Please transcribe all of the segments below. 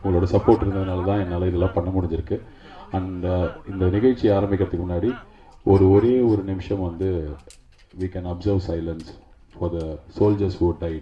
உங்களோட சப்போர்ட் இருந்ததுனால தான் என்னால் இதெல்லாம் பண்ண முடிஞ்சிருக்கு அண்ட் இந்த நிகழ்ச்சி ஆரம்பிக்கிறதுக்கு முன்னாடி ஒரு ஒரே ஒரு நிமிஷம் வந்து we can observe silence for the soldiers who died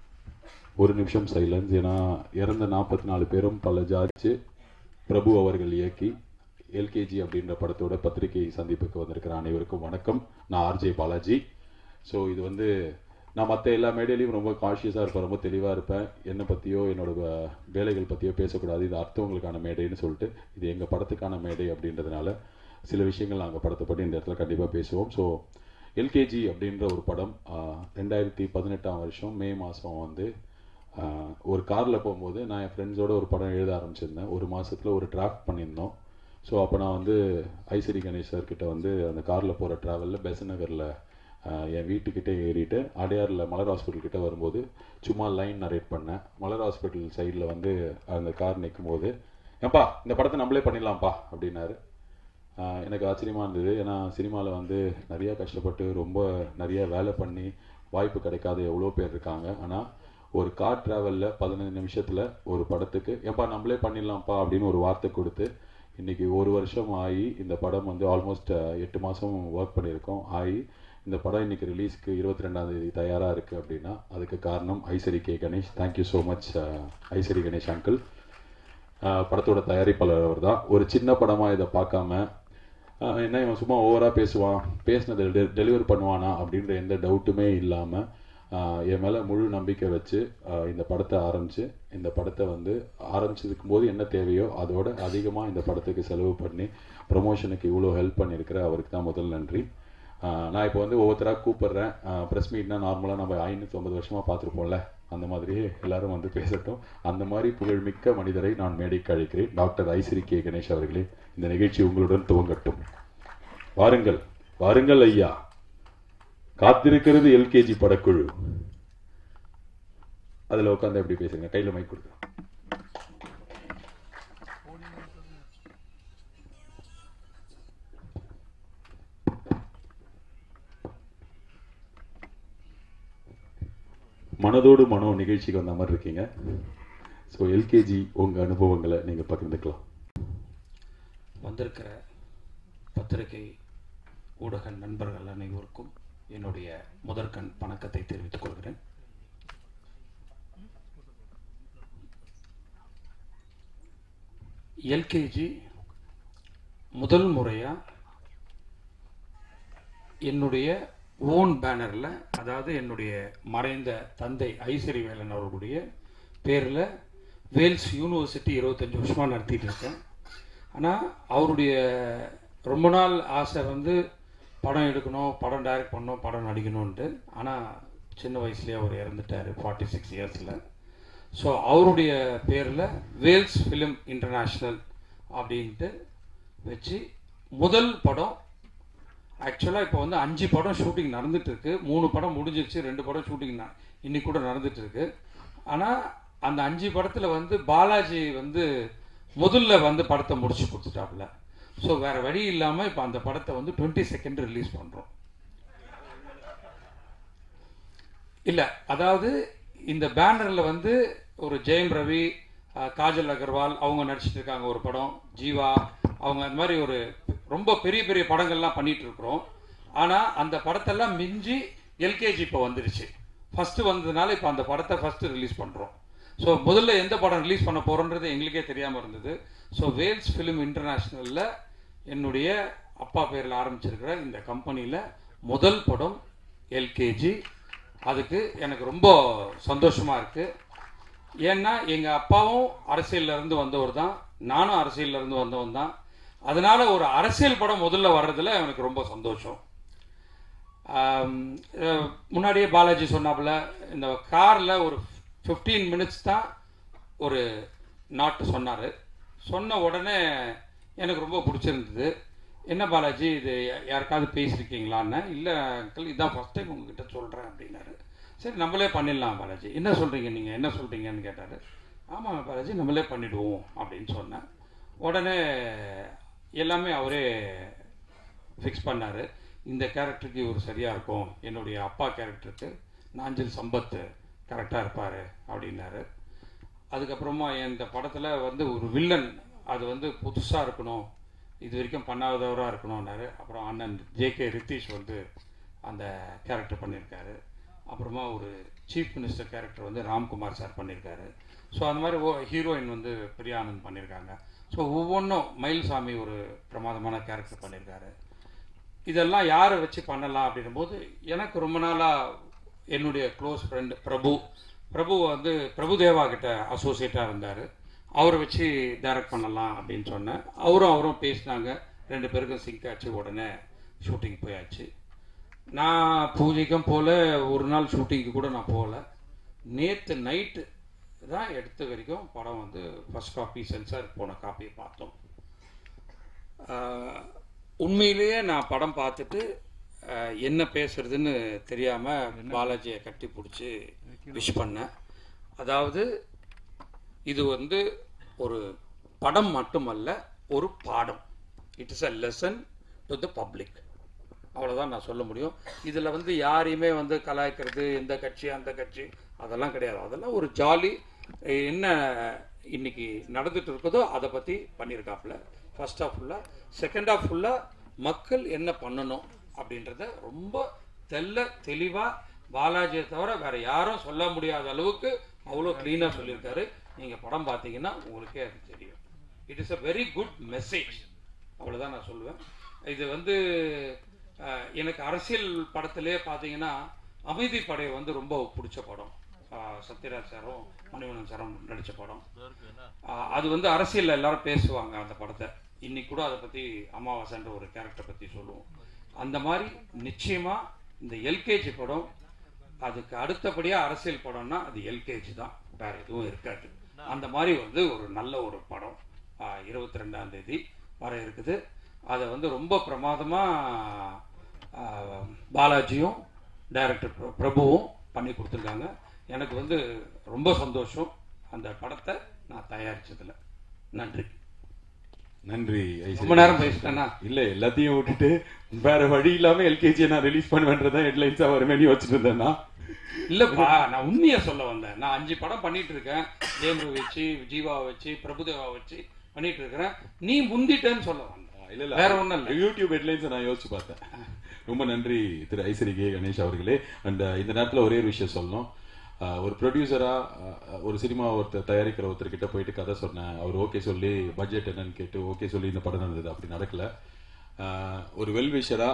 ஒரு நிமிஷம் சைலன்ஸ் ஏன்னா இறந்த நாற்பத்தி நாலு பேரும் பல ஜாச்சு பிரபு அவர்கள் இயக்கி எல்கேஜி அப்படின்ற படத்தோட பத்திரிகை சந்திப்புக்கு வந்திருக்கிற அனைவருக்கும் வணக்கம் நான் ஆர்ஜே பாலாஜி ஸோ இது வந்து நான் மற்ற எல்லா மேடையிலையும் ரொம்ப கான்ஷியஸாக இருப்பேன் ரொம்ப தெளிவாக இருப்பேன் என்னை பற்றியோ என்னோட வே- வேலைகள் பற்றியோ பேசக்கூடாது இது அடுத்தவங்களுக்கான மேடைன்னு சொல்லிட்டு இது எங்கள் படத்துக்கான மேடை அப்படின்றதுனால சில விஷயங்கள் நாங்கள் படத்தை பற்றி இந்த இடத்துல கண்டிப்பாக பேசுவோம் ஸோ எல்கேஜி அப்படின்ற ஒரு படம் ஆஹ், ரெண்டாயிரத்தி பதினெட்டாம் வருஷம் மே மாதம் வந்து ஆஹ், ஒரு காரில் போகும்போது நான் என் ஃப்ரெண்ட்ஸோட ஒரு படம் எழுத ஆரம்பிச்சிருந்தேன் ஒரு மாசத்துல ஒரு டிராஃப்ட் பண்ணியிருந்தோம் ஸோ அப்போ நான் வந்து ஐஸ்வரி கணேஷ் சார் கிட்ட வந்து அந்த காரில் போகிற ட்ராவலில் பெசநகரில் என் வீட்டுக்கிட்டே ஏறிட்டு அடையாரில் மலர் ஹாஸ்பிட்டல் கிட்ட வரும்போது சும்மா லைன் நரேட் பண்ணேன் மலர் ஹாஸ்பிட்டல் சைடில் வந்து அந்த கார் நிற்கும் போது ஏப்பா இந்த படத்தை நம்மளே பண்ணிடலாம்ப்பா அப்படின்னாரு ஆஹ் எனக்கு ஆச்சரியமா இருந்தது ஏன்னா சினிமாவில் வந்து நிறைய கஷ்டப்பட்டு ரொம்ப நிறைய வேலை பண்ணி வாய்ப்பு கிடைக்காத எவ்வளோ பேர் இருக்காங்க ஆனால் ஒரு கார் டிராவலில் பதினஞ்சு நிமிஷத்தில் ஒரு படத்துக்கு ஏப்பா நம்மளே பண்ணிடலாம்ப்பா அப்படின்னு ஒரு வார்த்தை கொடுத்து இன்னைக்கு ஒரு வருஷம் ஆகி இந்த படம் வந்து ஆல்மோஸ்ட் எட்டு மாதம் ஒர்க் பண்ணியிருக்கோம் ஆகி இந்த படம் இன்னைக்கு ரிலீஸ்க்கு இருபத்தி ரெண்டாம் தேதி தயாராக இருக்குது அப்படின்னா அதுக்கு காரணம் Ishari K Ganesh thank you so much Ishari Ganesh uncle ஆஹ் படத்தோட தயாரிப்பாளர் அவர் தான் ஒரு சின்ன படமாக இதை பார்க்காம ஆஹ் என்ன இவன் சும்மா ஓவராக பேசுவான் பேசினதை டெ டெலிவர் பண்ணுவானா அப்படின்ற எந்த டவுட்டுமே இல்லாமல் என் மேலே முழு நம்பிக்கை வச்சு ஆஹ் இந்த படத்தை ஆரம்பித்து இந்த படத்தை வந்து ஆரம்பிச்சதுக்கும் போது என்ன தேவையோ அதோட அதிகமாக இந்த படத்துக்கு செலவு பண்ணி ப்ரொமோஷனுக்கு இவ்வளோ ஹெல்ப் பண்ணியிருக்கிற அவருக்கு தான் முதல் நன்றி ஆஹ் நான் இப்போ வந்து ஒவ்வொருத்தராக கூப்பிடுறேன் ப்ரெஸ் மீட்னா நார்மலாக நம்ம ஐநூற்றி ஐம்பது வருஷமாக பார்த்துருப்போம்ல அந்த மாதிரியே எல்லாரும் வந்து பேசட்டும் அந்த மாதிரி புகழ்மிக்க மனிதரை நான் மேடைக்கு அழைக்கிறேன் டாக்டர் ஐஸ்வரி கே கணேஷ் அவர்களே இந்த நிகழ்ச்சி உங்களுடன் துவங்கட்டும் வாருங்கள் வாருங்கள் ஐயா காத்திருக்கிறது எல்கேஜி படக்குழு அதுல உட்காந்து எப்படி பேசுங்க கையில மைக் கொடுங்க மனதோடு மனோ நிகழ்ச்சிக்கு வந்த மாதிரி இருக்கீங்க ஸோ எல்கேஜி உங்க அனுபவங்களை நீங்க பகிர்ந்துக்கலாம் வந்திருக்கிற பத்திரிகை ஊடக நண்பர்கள் அனைவருக்கும் என்னுடைய முதற்கண் வணக்கத்தை தெரிவித்துக் கொள்கிறேன் எல்கேஜி முதல் முறையா என்னுடைய ஓன் பேனரில் அதாவது என்னுடைய மறைந்த தந்தை ஐசரி வேலன் அவர்களுடைய பேரில் வேல்ஸ் யூனிவர்சிட்டி இருபத்தஞ்சி வருஷமாக நடத்திட்டு இருக்கேன் ஆனால் அவருடைய ரொம்ப நாள் ஆசை வந்து படம் எடுக்கணும் படம் டைரக்ட் பண்ணணும் படம் நடிக்கணும்ன்ட்டு ஆனால் சின்ன வயசுலேயே அவர் இறந்துட்டார் ஃபார்ட்டி சிக்ஸ் இயர்ஸில் ஸோ அவருடைய பேரில் வேல்ஸ் ஃபிலிம் இன்டர்நேஷ்னல் அப்படின்ட்டு வச்சு முதல் படம் ஆக்சுவலாக இப்போ வந்து அஞ்சு படம் ஷூட்டிங் நடந்துட்டு இருக்கு மூணு படம் முடிஞ்சிருச்சு ரெண்டு படம் ஷூட்டிங் இன்னைக்கு கூட நடந்துட்டு இருக்கு ஆனால் அந்த அஞ்சு படத்தில் வந்து பாலாஜி வந்து முதல்ல வந்து படத்தை முடிச்சு கொடுத்துட்டாப்புல ஸோ வேற வழி இல்லாமல் இப்போ அந்த படத்தை வந்து டுவெண்ட்டி செகண்ட் ரிலீஸ் பண்ணுறோம் இல்லை அதாவது இந்த பேனரில் வந்து ஒரு ஜெயம் ரவி அஹ், காஜல் அகர்வால் அவங்க நடிச்சிட்டு இருக்காங்க ஒரு படம் ஜீவா அவங்க அந்த மாதிரி ஒரு ரொம்ப பெரிய பெரிய படங்கள்லாம் பண்ணிட்டு இருக்கிறோம் ஆனால் அந்த படத்தெல்லாம் மிஞ்சி எல்கேஜி இப்போ வந்துருச்சு ஃபர்ஸ்ட் வந்ததுனால இப்போ அந்த படத்தை ஃபர்ஸ்ட் ரிலீஸ் பண்ணுறோம் ஸோ முதல்ல எந்த படம் ரிலீஸ் பண்ண போகிறோன்றது எங்களுக்கே தெரியாமல் இருந்தது ஸோ வேல்ஸ் ஃபிலிம் இன்டர்நேஷ்னலில் என்னுடைய அப்பா பேரில் ஆரம்பிச்சிருக்கிற இந்த கம்பெனியில் முதல் படம் எல்கேஜி அதுக்கு எனக்கு ரொம்ப சந்தோஷமா இருக்கு ஏன்னா எங்க அப்பாவும் அரசியல்ல இருந்து வந்தவர் தான் நானும் அரசியல்ல இருந்து வந்தவன் தான் அதனால ஒரு அரசியல் படம் முதல்ல வர்றதுல எனக்கு ரொம்ப சந்தோஷம் ஆம், அஹ், முன்னாடியே பாலாஜி சொன்னாப்புல இந்த கார்ல ஒரு 15 மினிட்ஸ் தான் ஒரு நாட்டு சொன்னார் சொன்ன உடனே எனக்கு ரொம்ப பிடிச்சிருந்தது என்ன பாலாஜி இது யா- யாருக்காவது பேசியிருக்கீங்களான்னு இல்லை அங்கிள் இதான் ஃபஸ்ட் டைம் உங்ககிட்ட சொல்கிறேன் அப்படின்னாரு சரி நம்மளே பண்ணிடலாம் பாலாஜி என்ன சொல்கிறீங்க நீங்கள் என்ன சொல்கிறீங்கன்னு கேட்டார் ஆமாம் பாலாஜி நம்மளே பண்ணிடுவோம் அப்படின்னு சொன்னேன் உடனே எல்லாமே அவரே ஃபிக்ஸ் பண்ணார் இந்த கேரக்டருக்கு இவர் சரியாக இருக்கும் என்னுடைய அப்பா கேரக்டருக்கு நாஞ்சில் சம்பத் கரெக்டாக இருப்பார் அப்படின்னாரு அதுக்கப்புறமா இந்த படத்தில் வந்து ஒரு வில்லன் அது வந்து புதுசாக இருக்கணும் இது வரைக்கும் பண்ணாதவராக இருக்கணும்னாரு அப்புறம் அண்ணன் ஜேகே ரித்தீஷ் வந்து அந்த கேரக்டர் பண்ணியிருக்காரு அப்புறமா ஒரு சீஃப் மினிஸ்டர் கேரக்டர் வந்து ராம்குமார் சார் பண்ணியிருக்காரு ஸோ அந்த மாதிரி ஓ ஹீரோயின் வந்து பிரியானந்த் பண்ணியிருக்காங்க ஸோ ஒவ்வொன்றும் மயில்சாமி ஒரு பிரமாதமான கேரக்டர் பண்ணியிருக்காரு இதெல்லாம் யாரை வச்சு பண்ணலாம் அப்படின்னும் போது எனக்கு ரொம்ப நாளாக என்னுடைய க்ளோஸ் ஃப்ரெண்ட் பிரபு பிரபு வந்து பிரபுதேவா கிட்ட அசோசியேட்டாக இருந்தார் அவரை வச்சு டைரக்ட் பண்ணலாம் அப்படின்னு சொன்னேன் அவரும் அவரும் பேசினாங்க ரெண்டு பேருக்கும் சிங்க் ஆச்சு உடனே ஷூட்டிங் போயாச்சு நான் பூஜைக்கும் போகல ஒரு நாள் ஷூட்டிங்க்கு கூட நான் போகல நேற்று நைட்டு தான் எடுத்த வரைக்கும் படம் வந்து ஃபர்ஸ்ட் காப்பி சென்சார் போன காப்பியை பார்த்தோம் ஆஹ், உண்மையிலேயே நான் படம் பார்த்துட்டு ஆஹ், என்ன பேசுறதுன்னு தெரியாமல் பாலாஜியை கட்டி பிடிச்சி விஷ் பண்ணேன் அதாவது இது வந்து ஒரு படம் மட்டுமல்ல ஒரு பாடம் it is a lesson to the public அவ்வளோதான் நான் சொல்ல முடியும் இதில் வந்து யாரையுமே வந்து கலாய்க்கிறது இந்த கட்சி அந்த கட்சி அதெல்லாம் கிடையாது அதெல்லாம் ஒரு ஜாலி என்ன இன்னைக்கு நடந்துட்டு இருக்குதோ அதை பற்றி பண்ணியிருக்காப்புல ஃபர்ஸ்ட் ஆஃப் ஃபுல்லாக செகண்ட் ஆஃப் ஃபுல்லாக மக்கள் என்ன பண்ணணும் அப்படின்றத ரொம்ப தெல்ல தெளிவாக பாலாஜியை தவிர வேற யாரும் சொல்ல முடியாத அளவுக்கு அவ்வளோ க்ளீனாக சொல்லியிருக்காரு நீங்கள் படம் பார்த்தீங்கன்னா உங்களுக்கே அது தெரியும் it is a very good message அவ்வளோதான் நான் சொல்லுவேன் இது வந்து அஹ், எனக்கு அரசியல் படத்திலே பார்த்தீங்கன்னா அமைதி படை வந்து ரொம்ப பிடிச்ச படம் அஹ், சத்யராஜ் சாரும் மணிவண்ணன் சாரும் நடித்த படம் அஹ், அது வந்து அரசியலில் எல்லாரும் பேசுவாங்க அந்த படத்தை இன்னைக்கு கூட அதை பற்றி அமாவாசைன்ற ஒரு கேரக்டர் பற்றி சொல்லுவோம் அந்த மாதிரி நிச்சயமாக இந்த எல்கேஜி படம் அதுக்கு அடுத்தபடியாக அரசியல் படம்னா அது எல்கேஜி தான் வேற எதுவும் இருக்காது அந்த மாதிரி வந்து ஒரு நல்ல ஒரு படம் இருபத்தி ரெண்டாம் தேதி வர இருக்குது அதை வந்து ரொம்ப பிரமாதமாக பாலாஜியும் டைரக்டர் பிர- பிரபுவும் பண்ணி கொடுத்துருக்காங்க எனக்கு வந்து ரொம்ப சந்தோஷம் அந்த படத்தை நான் தயாரிச்சதுல நன்றி நன்றி ஐசரி. ரொம்ப நேரம் பேசிட்டேனா இல்ல எல்லாத்தையும் விட்டுட்டு வேற வழி இல்லாம எல்கேஜி நான் ரிலீஸ் பண்ணுவேன்றதா ஹெட்லைன்ஸா வருமே நீ வச்சுட்டு இருந்தேன்னா இல்லப்பா நான் உண்மையை சொல்ல வந்தேன் நான் அஞ்சு படம் பண்ணிட்டு இருக்கேன் ஜேம்ரு வச்சு ஜீவாவை வச்சு பிரபுதேவா வச்சு பண்ணிட்டு இருக்கிறேன் நீ முந்திட்டேன்னு சொல்ல வந்தேன் இல்ல இல்ல வேற ஒண்ணும் இல்ல யூடியூப் ஹெட்லைன்ஸ் நான் யோசிச்சு பார்த்தேன் ரொம்ப நன்றி திரு ஐசரி கே கணேஷ் அவர்களே அண்ட் இந்த நேரத்துல ஒரே ஒரு விஷயம் சொல்லணும் அஹ், ஒரு ப்ரொடியூசரா ஒரு சினிமா ஒருத்தர் தயாரிக்கிற ஒருத்தர்கிட்ட போயிட்டு கதை சொன்னேன் அவர் ஓகே சொல்லி பட்ஜெட் என்னன்னு கேட்டு ஓகே சொல்லி இந்த படம் நடந்தது அப்படி நடக்கல அஹ், ஒரு வெல்விஷரா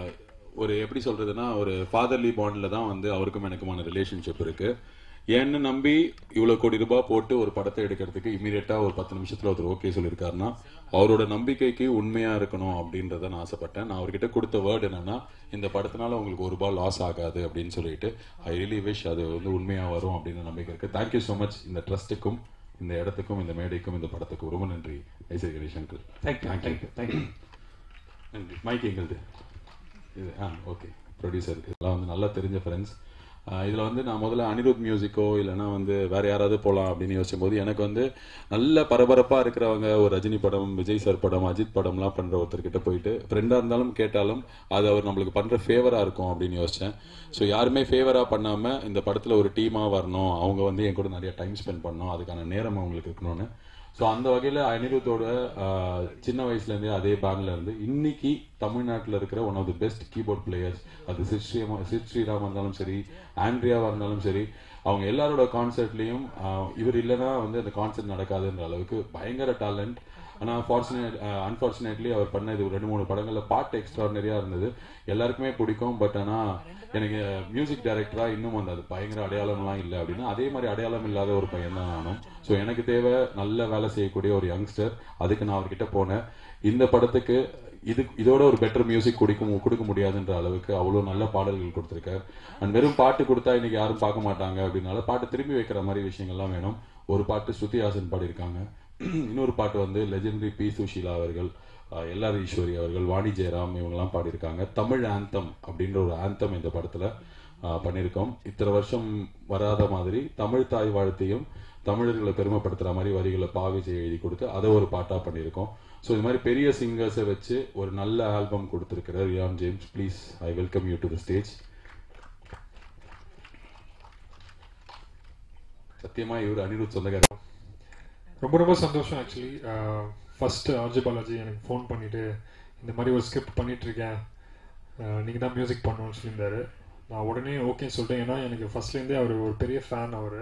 ஒரு எப்படி சொல்றதுன்னா ஒரு ஃபாதர்லி பாண்ட்ல தான் வந்து அவருக்கும் எனக்குமான ரிலேஷன்ஷிப் இருக்கு என்ன நம்பி இவ்வளவு கோடி ரூபாய் போட்டு ஒரு படத்தை எடுக்கிறதுக்கு இமீடியட்டா ஒரு பத்து நிமிஷத்துல ஒருத்தர் ஓகே சொல்லியிருக்காருன்னா அவரோட நம்பிக்கைக்கு உண்மையா இருக்கணும் அப்படின்றத நான் ஆசைப்பட்டேன் நான் அவர்கிட்ட கொடுத்த வேர்டு என்னன்னா இந்த படத்தினால உங்களுக்கு ஒரு ரூபாய் லாஸ் ஆகாது அப்படின்னு சொல்லிட்டு ஐ ரியலி விஷ் அது வந்து உண்மையா வரும் அப்படின்னு நம்பிக்கை இருக்கு தேங்க்யூ ஸோ மச் இந்த ட்ரஸ்ட்டுக்கும் இந்த இடத்துக்கும் இந்த மேடைக்கும் இந்த படத்துக்கும் ரொம்ப நன்றி Ishari Ganesh uncle thank you thank you thank you நன்றி மைக் எங்களுது இது ஆ ஓகே ப்ரொடியூசர் இதெல்லாம் வந்து நல்லா தெரிஞ்ச ஃப்ரெண்ட்ஸ் இதில் வந்து நான் முதல்ல அனிருத் மியூசிக்கோ இல்லைன்னா வந்து வேற யாராவது போகலாம் அப்படின்னு யோசிக்கும் போது எனக்கு வந்து நல்ல பரபரப்பாக இருக்கிறவங்க ஒரு ரஜினி படம் விஜய் சார் படம் அஜித் படம்லாம் பண்ணுற ஒருத்தர்கிட்ட போயிட்டு ஃப்ரெண்டாக இருந்தாலும் கேட்டாலும் அது அவர் நம்மளுக்கு பண்ணுற ஃபேவராக இருக்கும் அப்படின்னு யோசித்தேன் ஸோ யாருமே ஃபேவராக பண்ணாமல் இந்த படத்தில் ஒரு டீமாக வரணும் அவங்க வந்து என் கூட நிறைய டைம் ஸ்பெண்ட் பண்ணணும் அதுக்கான நேரம் அவங்களுக்கு இருக்கணும்னு ஸோ அந்த வகையில் அனிருத்தோட ஆஹ், சின்ன வயசுலேருந்தே அதே பேண்ட்ல இருந்து இன்னைக்கு தமிழ்நாட்டில் இருக்கிற one of the best keyboard players அது சித் ஸ்ரீராமா சித் ஸ்ரீராம் இருந்தாலும் சரி ஆண்ட்ரியாவாக இருந்தாலும் சரி அவங்க எல்லாரோட கான்சர்ட்லேயும் இவர் இல்லைன்னா வந்து அந்த கான்சர்ட் நடக்காதுன்ற அளவுக்கு பயங்கர டேலண்ட் ஆனால் ஃபார்ச்சுனேட் அன்ஃபார்ச்சுனேட்லி அவர் பண்ண இது ஒரு ரெண்டு மூணு படங்களில் பாட்டு எக்ஸ்ட்ராடனரியாக இருந்தது எல்லாருக்குமே பிடிக்கும் பட் ஆனால் எனக்கு மியூசிக் டைரக்டராக இன்னும் அந்த அது பயங்கர அடையாளம்லாம் இல்லை அப்படின்னா அதே மாதிரி அடையாளம் இல்லாத ஒரு பையன் தான் நானும் ஸோ எனக்கு தேவை நல்ல வேலை செய்யக்கூடிய ஒரு யங்ஸ்டர் அதுக்கு நான் அவர்கிட்ட போனேன் இந்த படத்துக்கு இது இதோட ஒரு பெட்டர் மியூசிக் கொடுக்க கொடுக்க முடியாதுன்ற அளவுக்கு அவ்வளோ நல்ல பாடல்கள் கொடுத்துருக்காரு அண்ட் வெறும் பாட்டு கொடுத்தா இன்னைக்கு யாரும் பார்க்க மாட்டாங்க அப்படின்னால பாட்டு திரும்பி வைக்கிற மாதிரி விஷயங்கள்லாம் வேணும் ஒரு பாட்டு ஸ்ருதி ஹாசன் பாடியிருக்காங்க இன்னொரு பாட்டு வந்து லெஜெண்டரி பி சுஷீலா அவர்கள் ஆஹ் எல்ஆர் ஈஸ்வரி அவர்கள் வாணி ஜெயராம் இவங்கெல்லாம் பாடியிருக்காங்க தமிழ் ஆந்தம் அப்படின்ற ஒரு ஆந்தம் இந்த படத்துல ஆஹ் பண்ணியிருக்கோம் இத்தனை வருஷம் வராத மாதிரி தமிழ் தாய் வாழ்த்தையும் தமிழர்களை பெருமைப்படுத்துற மாதிரி வரிகளை பாவிஜய் எழுதி கொடுத்து அதை ஒரு பாட்டா பண்ணியிருக்கோம் ஸோ இது மாதிரி பெரிய சிங்கர்ஸை வச்சு ஒரு நல்ல ஆல்பம் கொடுத்துருக்கிற Ryan James please I welcome you to the stage சத்தியமா இவர் அனிருத் சொந்தக்காரர் ரொம்ப ரொம்ப சந்தோஷம் ஆக்சுவலி ஃபர்ஸ்ட் ஆர்ஜி பாலாஜி எனக்கு ஃபோன் பண்ணிட்டு இந்த மாதிரி ஒரு ஸ்கிரிப்ட் பண்ணிட்டு இருக்கேன் நீங்கள் தான் மியூசிக் பண்ணணும்னு சொல்லியிருந்தாரு நான் உடனே ஓகேன்னு சொல்லிட்டேன் ஏன்னா எனக்கு ஃபர்ஸ்ட்லேருந்தே அவர் ஒரு பெரிய ஃபேன் அவர்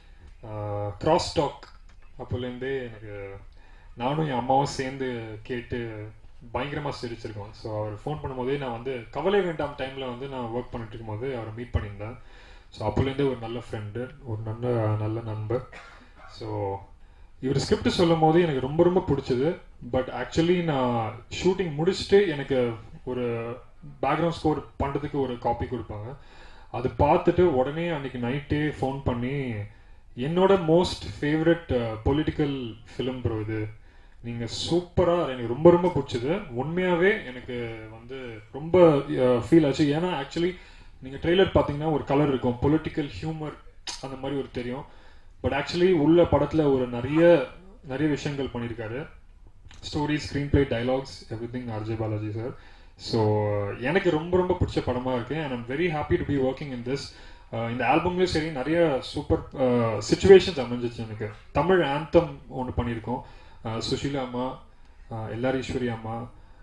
கிராஸ் டாக் அப்போலேருந்தே எனக்கு நானும் என் அம்மாவும் சேர்ந்து கேட்டு பயங்கரமாக சிரிச்சிருக்கோம் ஸோ அவர் ஃபோன் பண்ணும்போதே நான் வந்து கவலை வேண்டாம் டைமில் வந்து நான் ஒர்க் பண்ணிட்டு இருக்கும்போது அவரை மீட் பண்ணியிருந்தேன் ஸோ அப்போலேருந்தே ஒரு நல்ல ஃப்ரெண்டு ஒரு நல்ல நல்ல நண்பர் ஸோ இவர் ஸ்கிரிப்ட் சொல்லும் போது எனக்கு ரொம்ப ரொம்ப பிடிச்சது பட் ஆக்சுவலி நான் ஷூட்டிங் முடிச்சுட்டு எனக்கு ஒரு பேக்ரவுண்ட் ஸ்கோர் பண்ணுறதுக்கு ஒரு காப்பி கொடுப்பாங்க அது பார்த்துட்டு உடனே அன்னைக்கு நைட்டே ஃபோன் பண்ணி என்னோட most favourite political film bro இது நீங்கள் சூப்பராக எனக்கு ரொம்ப ரொம்ப பிடிச்சது உண்மையாகவே எனக்கு வந்து ரொம்ப ஃபீல் ஆச்சு ஏன்னா ஆக்சுவலி நீங்கள் ட்ரெய்லர் பார்த்தீங்கன்னா ஒரு கலர் இருக்கும் பொலிட்டிக்கல் ஹியூமர் அந்த மாதிரி ஒரு தெரியும் பட் ஆக்சுவலி உள்ள படத்தில் ஒரு நிறைய நிறைய விஷயங்கள் பண்ணியிருக்காரு story screenplay dialogues everything RJ Balaji sir so எனக்கு ரொம்ப ரொம்ப பிடிச்ச படமாக இருக்கு and I'm very happy to be working in this இந்த ஆல்பம்லேயும் சரி நிறைய சூப்பர் சுச்சுவேஷன்ஸ் அமைஞ்சிச்சு எனக்கு தமிழ் ஆந்தம் ஒன்று பண்ணியிருக்கோம் சுஷீலா அம்மா எல்லார் ஈஸ்வரி அம்மா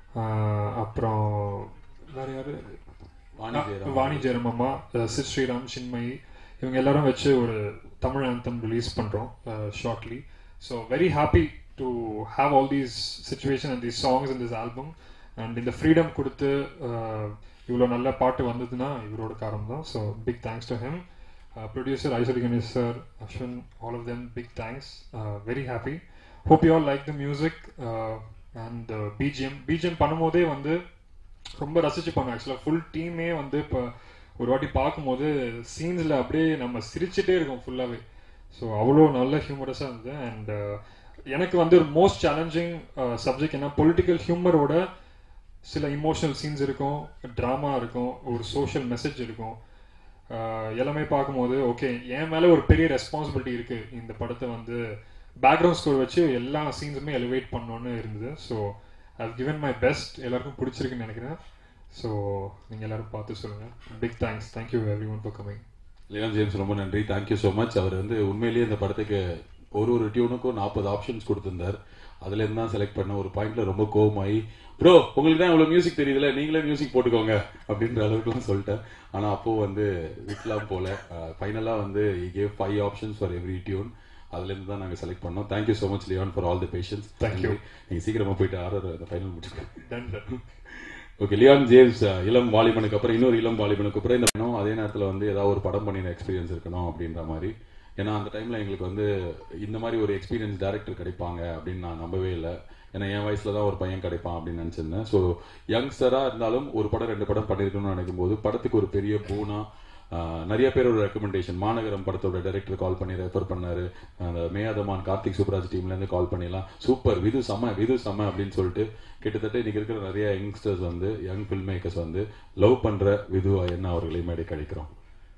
அப்புறம் வேற யாரு வாணி ஜெயராம். வாணி ஜெயராம் அம்மா சித் ஸ்ரீராம் சின்மயி இவங்க எல்லாரும் வச்சு ஒரு தமிழ் ஆந்தம் ரிலீஸ் பண்ணுறோம் shortly so very happy to have all these situation and these songs in this album and இந்த ஃப்ரீடம் கொடுத்து இவ்வளோ நல்ல பாட்டு வந்ததுன்னா இவரோட காரணம் தான் so big thanks to him producer Aishwari Ganesh sir Ashwin all of them big thanks very happy hope you all like the music and BGM BGM பண்ணும்போதே வந்து ரொம்ப ரசிச்சுப்பாங்க ஆக்சுவலாக ஃபுல் டீமே வந்து இப்போ ஒரு வாட்டி பார்க்கும்போது சீன்ஸில் அப்படியே நம்ம சிரிச்சுட்டே இருக்கோம் ஃபுல்லாகவே ஸோ அவ்வளோ நல்ல ஹியூமரஸாக இருந்தது அண்ட் எனக்கு வந்து மோஸ்ட் சேலஞ்சிங் சப்ஜெக்ட் என்ன பொலிட்டிக்கல் ஹியூமரோட சில இமோஷனல் சீன்ஸ் இருக்கும் ட்ராமா இருக்கும் ஒரு சோஷியல் மெசேஜ் இருக்கும் ஆஹ் எல்லாமே பார்க்கும்போது ஓகே என் மேலே ஒரு பெரிய ரெஸ்பான்சிபிலிட்டி இருக்குது இந்த படத்தை வந்து பேக்ரவுண்ட் ஸ்கோர் வச்சு எல்லா சீன்ஸுமே எலிவேட் பண்ணணும்னு இருந்தது so I've given my best எல்லாருக்கும் பிடிச்சிருக்குன்னு நினைக்கிறேன் ஸோ நீங்கள் எல்லாரும் பார்த்து சொல்லுங்கள் big thanks thank you everyone for coming Leon James ரொம்ப நன்றி தேங்க்யூ ஸோ மச் அவர் வந்து உண்மையிலேயே இந்த படத்துக்கு ஒரு ஒரு டியூனுக்கும் நாற்பது ஆப்ஷன்ஸ் கொடுத்திருந்தார் அதுல இருந்து தான் செலக்ட் பண்ண ஒரு பாயிண்ட்ல ரொம்ப கோவமாயி ப்ரோ உங்களுக்கு தான் இவ்வளவு மியூசிக் தெரியுதுல நீங்களே மியூசிக் போட்டுக்கோங்க அப்படின்ற அளவுக்குலாம் சொல்லிட்டேன் ஆனா அப்போ வந்து விட்லாம் போல ஃபைனலா வந்து gave five options for every tune அதுல இருந்து தான் நாங்க செலக்ட் பண்ணோம் thank you so much Leon for all the patience Thank you. நீங்க சீக்கிரமா போயிட்டு ஆர்டர் அந்த ஃபைனல் முடிச்சுக்கோங்க done done okay Leon James அஹ், இளம் வாலிபனுக்கு அப்புறம் இன்னொரு இளம் வாலிபனுக்கு அப்புறம் இந்த படம் அதே நேரத்தில் வந்து ஏதாவது ஒரு படம் பண்ணின எக்ஸ்பீரியன்ஸ் இருக்கணும் அப்படின்ற மாதிரி ஏன்னா அந்த டைம்ல எங்களுக்கு வந்து இந்த மாதிரி ஒரு எக்ஸ்பீரியன்ஸ் டைரக்டர் கிடைப்பாங்க அப்படின்னு நான் நம்பவே இல்லை ஏன்னா என் வயசுல தான் ஒரு பையன் கிடைப்பான் அப்படின்னு நினைச்சிருந்தேன் ஸோ யங்ஸ்டரா இருந்தாலும் ஒரு படம் ரெண்டு படம் பண்ணிருக்கணும்னு நினைக்கும் போது படத்துக்கு ஒரு பெரிய பூனா ஆஹ், நிறைய பேரோட ரெக்கமெண்டேஷன் மாநகரம் படத்தோட டைரக்டர் கால் பண்ணி ரெஃபர் பண்ணாரு அந்த மேயாதமான் கார்த்திக் சுப்ராஜ் டீம்ல இருந்து கால் பண்ணிடலாம் சூப்பர் விது செம்ம விது செம்ம அப்படின்னு சொல்லிட்டு கிட்டத்தட்ட இன்னைக்கு இருக்கிற நிறைய யங்ஸ்டர்ஸ் வந்து யங் ஃபில்ம் மேக்கர்ஸ் வந்து லவ் பண்ற விது என்ன அவர்களை மேடை கிடைக்கிறோம்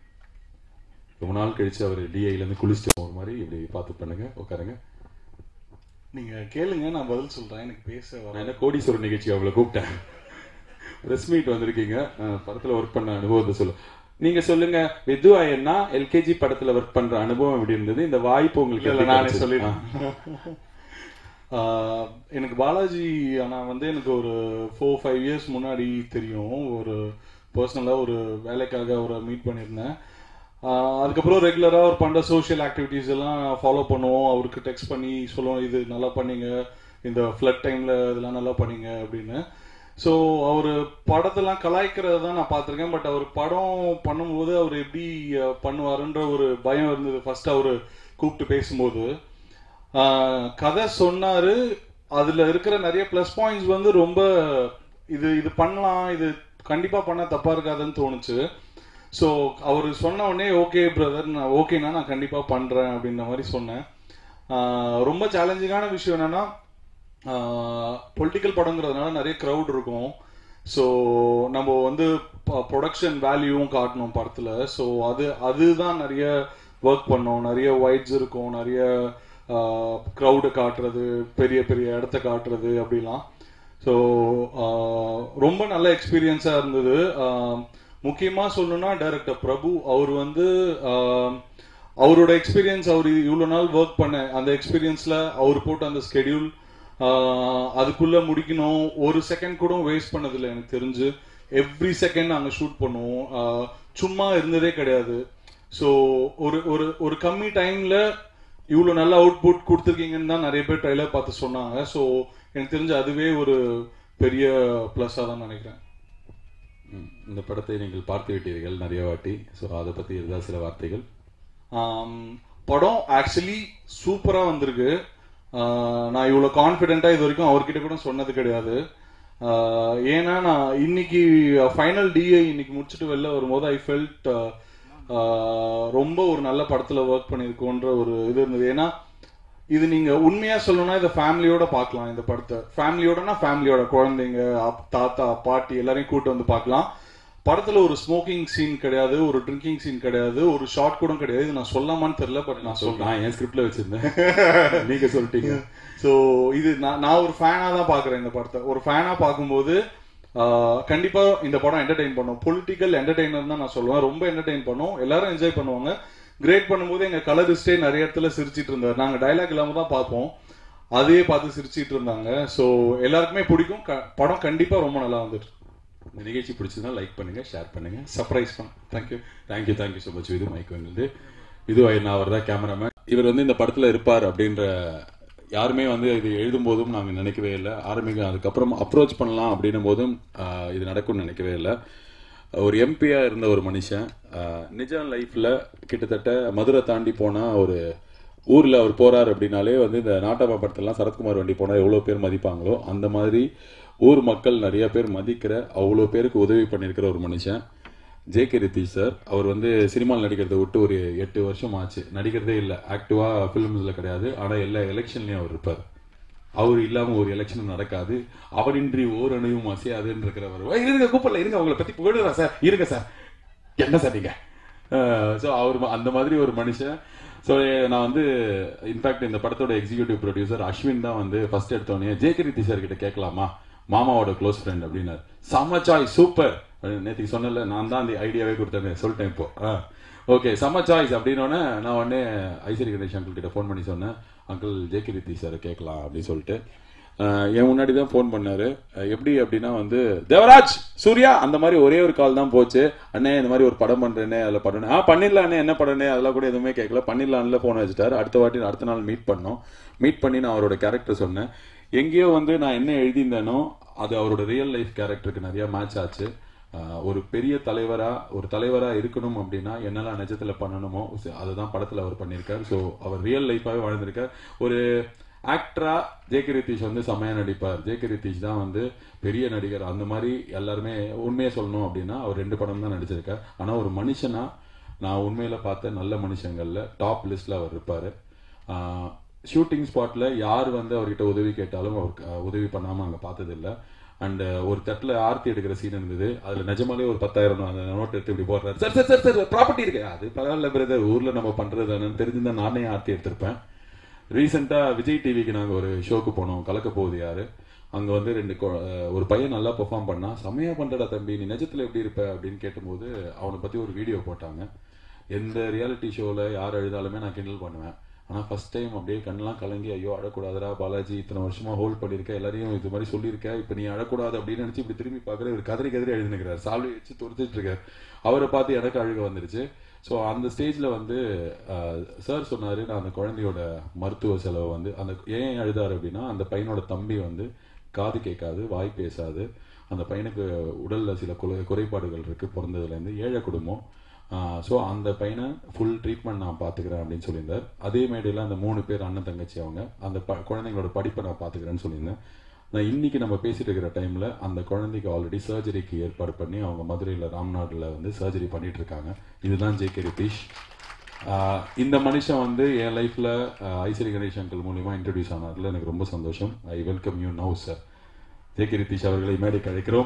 ரொம்ப நாள் கழிச்சு அவர் டிஐல இருந்து குளிச்சுட்டு போற மாதிரி இப்படி பார்த்து பண்ணுங்க உட்காருங்க நீங்க கேளுங்க நான் பதில் சொல்றேன் எனக்கு பேச வர நான் என்ன கோடீஸ்வரர் நிகழ்ச்சி அவளை கூப்பிட்டேன் பிரஸ் மீட் வந்திருக்கீங்க அஹ் படத்துல ஒர்க் பண்ண அனுபவத்தை சொல்லு நீங்க சொல்லுங்க விது ஐயன்னா எல்கேஜி படத்துல ஒர்க் பண்ற அனுபவம் எப்படி இருந்தது இந்த வாய்ப்பு உங்களுக்கு இல்ல, எப்படி நானே கிடைச்சது? சொல்லிடுறேன் ஆஹ் எனக்கு பாலாஜி ஆனா வந்து எனக்கு ஒரு ஃபோர் ஃபைவ் இயர்ஸ் முன்னாடி தெரியும் ஒரு பர்சனலா ஒரு வேலைக்காக அவரை மீட் பண்ணியிருந்தேன் ஆஹ் அதுக்கப்புறம் ரெகுலரா அவர் பண்ற சோஷியல் ஆக்டிவிட்டீஸ் எல்லாம் ஃபாலோ பண்ணுவோம் அவருக்கு டெக்ஸ்ட் பண்ணி சொல்லுவோம் இது நல்லா பண்ணீங்க இந்த ஃப்ளட் டைம்ல இதெல்லாம் நல்லா பண்ணீங்க அப்படின்னு ஸோ அவர் படத்தெல்லாம் கலாய்க்கிறத தான் நான் பார்த்துருக்கேன் பட் அவர் படம் பண்ணும்போது அவர் எப்படி அஹ், பண்ணுவாருன்ற ஒரு பயம் இருந்தது ஃபர்ஸ்ட் அவர் கூப்பிட்டு பேசும்போது ஆஹ், கதை சொன்னாரு அதுல இருக்கிற நிறைய ப்ளஸ் பாயிண்ட்ஸ் வந்து ரொம்ப இது இது பண்ணலாம் இது கண்டிப்பா பண்ண தப்பா இருக்காதுன்னு தோணுச்சு ஸோ அவர் சொன்ன உடனே ஓகே பிரதர் நான் ஓகேண்ணா நான் கண்டிப்பா பண்றேன் அப்படின்ற மாதிரி சொன்னேன் ஆஹ், ரொம்ப சேலஞ்சிங்கான விஷயம் என்னன்னா பொலிட்டிக்கல் படங்கிறதுனால நிறைய க்ரௌட் இருக்கும் ஸோ நம்ம வந்து ப்ரொடக்ஷன் வேல்யூவும் காட்டணும் படத்துல ஸோ அது அதுதான் நிறைய ஒர்க் பண்ணோம் நிறைய ஒயிட்ஸ் இருக்கும் நிறைய க்ரௌடு காட்டுறது பெரிய பெரிய இடத்த காட்டுறது அப்படிலாம் ஸோ ரொம்ப நல்ல எக்ஸ்பீரியன்ஸாக இருந்தது ஆஹ் முக்கியமா சொல்லணும்னா டைரக்டர் பிரபு அவர் வந்து ஆஹ் அவரோட எக்ஸ்பீரியன்ஸ் அவர் இவ்வளவு நாள் ஒர்க் பண்ண அந்த எக்ஸ்பீரியன்ஸ்ல அவர் போட்ட அந்த ஸ்கெடியூல் அதுக்குள்ள முடிக்கணும் ஒரு செகண்ட் கூட வேஸ்ட் பண்ணதில்லை எனக்கு தெரிஞ்சு எவ்ரி செகண்ட் நாங்க ஷூட் பண்ணுவோம் ஆஹ் சும்மா இருந்ததே கிடையாது ஸோ ஒரு ஒரு ஒரு கம்மி டைம்ல இவ்வளவு நல்ல அவுட்புட் கொடுத்துருக்கீங்கன்னு தான் நிறைய பேர் ட்ரைலர் பார்த்து சொன்னாங்க ஸோ எனக்கு தெரிஞ்சு அதுவே ஒரு பெரிய ப்ளஸ்ஸாக தான் நினைக்கிறேன் ம், இந்த படத்தை நீங்கள் பார்த்து விட்டீர்கள் நிறைய வாட்டி ஸோ அதை பத்தி ஏதாவது சில வார்த்தைகள் ஆம், படம் ஆக்சுவலி சூப்பரா வந்திருக்கு ஆஹ் நான் இவ்வளவு கான்பிடென்ட்டா இது வரைக்கும் அவர்கிட்ட கூட சொன்னது கிடையாது ஆஹ் ஏன்னா நான் இன்னைக்கு ஃபைனல் டிஏ இன்னைக்கு முடிச்சுட்டு வெளில வரும்போது ஐ ஃபெல்ட் ரொம்ப ஒரு நல்ல படத்துல ஒர்க் பண்ணியிருக்கோன்ற ஒரு இது இருந்தது ஏன்னா இது நீங்க உண்மையா சொல்லணும்னா இதை ஃபேமிலியோட பார்க்கலாம் இந்த படத்தை ஃபேமிலியோடனா ஃபேமிலியோட குழந்தைங்க அப்- தாத்தா பாட்டி எல்லாரையும் கூட்டு வந்து பார்க்கலாம் படத்துல ஒரு ஸ்மோக்கிங் சீன் கிடையாது ஒரு ட்ரிங்கிங் சீன் கிடையாது ஒரு ஷார்ட் கூட கிடையாது இது நான் சொல்லாமான்னு தெரியல பட் நான் சொல்றேன் நான் என் ஸ்கிரிப்ட்ல வச்சிருந்தேன் நீங்க சொல்லிட்டீங்க சோ இது நான் நான் ஒரு ஃபேனா தான் பாக்குறேன் இந்த படத்தை ஒரு ஃபேனா பார்க்கும்போது ஆஹ், கண்டிப்பா இந்த படம் என்டர்டெயின் பண்ணும் பொலிட்டிக்கல் என்டர்டெய்னர் தான் நான் சொல்லுவேன் ரொம்ப என்டர்டெயின் பண்ணும் எல்லாரும் என்ஜாய் பண்ணுவாங்க கிரேட் பண்ணும்போது எங்க கலரிஸ்டே நிறைய இடத்துல சிரிச்சிட்டு இருந்தார் நாங்க டைலாக் இல்லாம தான் பார்ப்போம் அதையே பார்த்து சிரிச்சிட்டு இருந்தாங்க சோ எல்லாருக்குமே பிடிக்கும் க- படம் கண்டிப்பா ரொம்ப நல்லா வந்துட்டு இந்த நிகழ்ச்சி பிடிச்சதுன்னா லைக் பண்ணுங்க ஷேர் பண்ணுங்க சர்ப்ரைஸ் பண்ண thank you thank you thank you so much இது மைக் வந்து இது நான் அவர் தான் கேமராமேன் இவர் வந்து இந்த படத்துல இருப்பார் அப்படின்ற யாருமே வந்து இது எழுதும் போதும் நாங்கள் நினைக்கவே இல்லை ஆரம்பிக்க அதுக்கப்புறம் அப்ரோச் பண்ணலாம் அப்படின்னும் போதும் ஆஹ், இது நடக்கும்னு நினைக்கவே இல்லை ஒரு எம்பியா இருந்த ஒரு மனுஷன் ஆஹ், நிஜ லைஃப்ல கிட்டத்தட்ட மதுரை தாண்டி போனா ஒரு ஊர்ல அவர் போறார் அப்படின்னாலே வந்து இந்த நாட்டாம படத்தெல்லாம் சரத்குமார் வண்டி போனா எவ்வளவு பேர் மதிப்பாங்களோ அந்த மாதிரி ஊர் மக்கள் நிறைய பேர் மதிக்கிற அவ்வளோ பேருக்கு உதவி பண்ணியிருக்கிற ஒரு மனுஷன் ஜே கே ரித்தீஷ் சார் அவர் வந்து சினிமாவில் நடிக்கிறத விட்டு ஒரு எட்டு வருஷம் ஆச்சு நடிக்கிறதே இல்லை ஆக்டிவா ஃபிலிம்ஸில் கிடையாது ஆனால் எல்லா எலெக்ஷன்லையும் அவர் இருப்பார் அவர் இல்லாம ஒரு எலெக்ஷனும் நடக்காது அவரின்றி ஓர் அணுவும் அசையாதுன்னு இருக்கிறவர் "ஏய், இருங்க கூப்பிடல இருங்க அவங்கள பத்தி புகழுறா சார் இருங்க சார் என்ன சார் நீங்க ஸோ அவர் ம- அந்த மாதிரி ஒரு மனுஷன் ஸோ நான் வந்து இன்ஃபேக்ட் இந்த படத்தோட எக்ஸிகியூட்டிவ் ப்ரொடியூசர் அஸ்வின் தான் வந்து ஃபர்ஸ்ட் எடுத்தோடனே ஜே கிருத்தி சார் கிட்ட கேட்கலாமா மாமாவோட க்ளோஸ் ஃப்ரெண்ட் அப்படின்னாரு செம்ம சாய்ஸ் சூப்பர் நேற்றுக்கு சொன்னல நான் தான் அந்த ஐடியாவே கொடுத்தேன் சொல்லிட்டேன் இப்போ ஓகே செம்ம சாய்ஸ் அப்படின்னோடனே நான் உடனே ஐஸ்வரி கணேஷ் அங்கிள் கிட்ட ஃபோன் பண்ணி சொன்னேன் அங்கிள் ஜே கிருத்தி சார் கேட்கலாம் அப்படின்னு சொல்லிட்டு அஹ் என் முன்னாடி தான் ஃபோன் பண்ணாரு அஹ் எப்படி அப்படின்னா வந்து தேவராஜ் சூர்யா அந்த மாதிரி ஒரே ஒரு கால் தான் போச்சு அண்ணே இந்த மாதிரி ஒரு படம் பண்றேனே அதில் பண்ணணும் ஆ பண்ணிடலாம் அண்ணே என்ன படனே அதெல்லாம் கூட எதுவுமே கேட்கல பண்ணிடலாம்ல ஃபோன் வச்சுட்டாரு அடுத்த வாட்டி அடுத்த நாள் மீட் பண்ணோம் மீட் பண்ணி நான் அவரோட கேரக்டர் சொன்னேன் எங்கேயோ வந்து நான் என்ன எழுதியிருந்தேனோ அது அவரோட ரியல் லைஃப் கேரக்டருக்கு நிறைய மேட்ச் ஆச்சு ஆஹ் ஒரு பெரிய தலைவரா ஒரு தலைவரா இருக்கணும் அப்படின்னா என்னெல்லாம் நிஜத்துல பண்ணணுமோ ச- அதுதான் படத்துல அவர் பண்ணியிருக்காரு ஸோ அவர் ரியல் லைஃபாவே வாழ்ந்திருக்கார் ஒரு ஆக்டரா ஜேகே ரித்தீஷ் வந்து செம்மையா நடிப்பார் ஜேகே ரித்தீஷ் தான் வந்து பெரிய நடிகர் அந்த மாதிரி எல்லாருமே உண்மையை சொல்லணும் அப்படின்னா அவர் ரெண்டு படம் தான் நடிச்சிருக்கார் ஆனா ஒரு மனுஷனா நான் உண்மையில பார்த்த நல்ல மனுஷங்கள்ல டாப் லிஸ்ட்ல அவர் இருப்பாரு ஷூட்டிங் ஸ்பாட்ல யார் வந்து அவர்கிட்ட உதவி கேட்டாலும் அவருக்கு அஹ், உதவி பண்ணாம அங்க பார்த்தது இல்ல அண்ட் ஒரு தட்டுல ஆர்த்தி எடுக்கிற சீன் இருந்தது அதுல நிஜமாலே ஒரு பத்தாயிரம் அந்த நோட் எடுத்து இப்படி போடுறாரு sir sir sir sir property இருக்கு அது பரவாயில்ல பிரதர் ஊர்ல நம்ம பண்றது என்னன்னு தெரிஞ்சிருந்தா நானே ஆர்த்தி எடுத்திருப்பேன் ரீசெண்டா விஜய் டிவிக்கு நாங்க ஒரு ஷோக்கு போனோம் கலக்க போகுது யாரு அங்க வந்து ரெண்டு கொ- அஹ் ஒரு பையன் நல்லா பெர்ஃபார்ம் பண்ணா செமையா பண்றடா தம்பி நீ நிஜத்துல எப்படி இருப்ப அப்படின்னு கேட்டபோது அவனை பத்தி ஒரு வீடியோ போட்டாங்க எந்த ரியாலிட்டி ஷோல யார் எழுதாலுமே நான் கிண்டல் பண்ணுவேன் ஆனா ஃபர்ஸ்ட் டைம் அப்படியே கண்ணெல்லாம் கலங்கி ஐயோ அழக்கூடாதுடா பாலாஜி இத்தனை வருஷமா ஹோல்ட் பண்ணிருக்க எல்லாரையும் இது மாதிரி சொல்லியிருக்க இப்ப நீ அழக்கூடாது அப்படின்னு நினைச்சு இப்படி திரும்பி பார்க்கற இவர் கதறி கதறி எழுதினுக்கிறார் சால்வை வச்சு துரத்துட்டு இருக்காரு அவரை பார்த்து எனக்கு அழுக வந்துருச்சு ஸோ அந்த ஸ்டேஜ்ல வந்து சார் சொன்னாரு நான் அந்த குழந்தையோட மருத்துவ செலவு வந்து அந்த ஏன் அழுதாரு அப்படின்னா அந்த பையனோட தம்பி வந்து காது கேட்காது வாய் பேசாது அந்த பையனுக்கு உடல்ல சில குறை- குறைபாடுகள் இருக்கு பிறந்ததுல இருந்து ஏழை குடும்பம் ஸோ அந்த பையனை ஃபுல் ட்ரீட்மெண்ட் நான் பார்த்துக்கிறேன் அப்படின்னு சொல்லியிருந்தார் அதே மேடையில் அந்த மூணு பேர் அண்ணன் தங்கச்சி அவங்க அந்த ப குழந்தைங்களோட படிப்பை நான் பார்த்துக்கிறேன்னு சொல்லியிருந்தேன் நான் இன்னைக்கு நம்ம பேசிட்டு இருக்கிற டைம்ல அந்த குழந்தைக்கு ஆல்ரெடி சர்ஜரிக்கு ஏற்பாடு பண்ணி அவங்க மதுரையில் ராம்நாடுல வந்து சர்ஜரி பண்ணிட்டு இருக்காங்க இதுதான் ஜே கே ரிதீஷ் ஆஹ் இந்த மனுஷன் வந்து என் லைஃப்ல ஐஸ்வரி கணேஷ் அங்கிள் மூலியமா இன்ட்ரடியூஸ் ஆனதுல எனக்கு ரொம்ப சந்தோஷம் I welcome you no sir J K Rithish அவர்களை மேடைக்கு அழைக்கிறோம்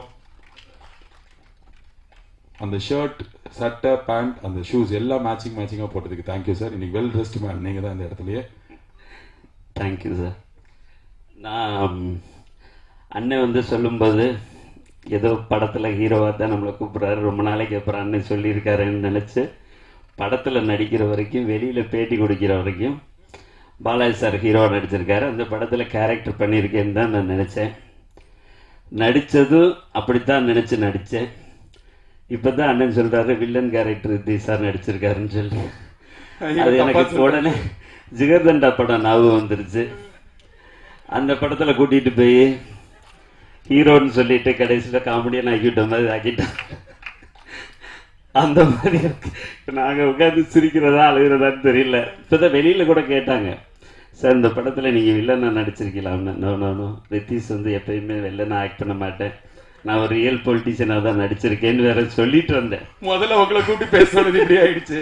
அந்த ஷர்ட் சட்டை பேண்ட் அந்த ஷூஸ் எல்லாம் மேட்சிங் மேட்சிங்காக போட்டதுக்கு தேங்க்யூ சார் இன்னைக்கு வெல் ட்ரெஸ்ட் மேன் நீங்க தான் இந்த இடத்துலயே தேங்க்யூ சார் நான் அண்ணன் வந்து சொல்லும்போது ஏதோ படத்தில் ஹீரோவாக தான் நம்மளை கூப்பிட்றாரு ரொம்ப நாளைக்கு அப்புறம் அண்ணன் சொல்லியிருக்காருன்னு நினச்சி படத்தில் நடிக்கிற வரைக்கும் வெளியில் பேட்டி கொடுக்கிற வரைக்கும் பாலாஜி சார் ஹீரோவாக நடிச்சிருக்காரு அந்த படத்தில் கேரக்டர் பண்ணியிருக்கேன்னு தான் நான் நினச்சேன் நடித்ததும் அப்படித்தான் நினச்சி நடித்தேன் இப்போ தான் அண்ணன் சொல்கிறாரு வில்லன் கேரக்டர் தி சார் நடிச்சிருக்காருன்னு சொல்லி அது எனக்கு உடனே ஜிகர்தண்டா படம் ஞாபகம் வந்துருச்சு அந்த படத்தில் கூட்டிகிட்டு போய் ஹீரோன்னு சொல்லிட்டு கடைசியில் காமெடியாக ஆக்கிவிட்ட மாதிரி ஆக்கிட்டான் அந்த மாதிரி இருக்கு நாங்கள் உட்காந்து சிரிக்கிறதா அழுகிறதான்னு தெரியல இப்போதான் வெளியில் கூட கேட்டாங்க சார் இந்த படத்தில் நீங்கள் வில்லனா நடிச்சிருக்கலாம்னு நோ நோ நோ ரித்தீஷ் வந்து எப்பயுமே வில்லனா ஆக்ட் பண்ண மாட்டேன் நான் ஒரு ரியல் பொலிட்டீஷியனாக தான் நடிச்சிருக்கேன்னு வேற சொல்லிட்டு வந்தேன் முதல்ல உங்களை கூப்பிட்டு பேசுறது இப்படி ஆயிடுச்சு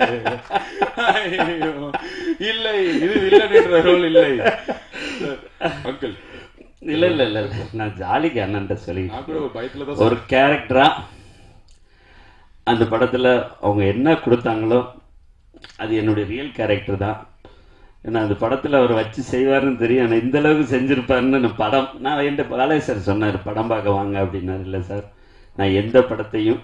ஐயோ. இல்லை இது வில்லன்ற ரோல் இல்லை அங்கிள் இல்லை இல்லை இல்லை இல்லை நான் ஜாலிக்கு அண்ணன்ட்ட சொல்லி நான் கூட ஒரு பயத்துல தான் ஒரு கேரக்டரா அந்த படத்துல அவங்க என்ன கொடுத்தாங்களோ அது என்னுடைய ரியல் கேரக்டர் தான் ஏன்னா அந்த படத்துல அவர் வச்சு செய்வாருன்னு தெரியும் ஆனால் இந்த அளவுக்கு செஞ்சிருப்பாருன்னு நான் படம் நான் என்கிட்ட பாலே சார் சொன்னார் படம் பார்க்க வாங்க அப்படின்னாரு இல்லை சார் நான் எந்த படத்தையும்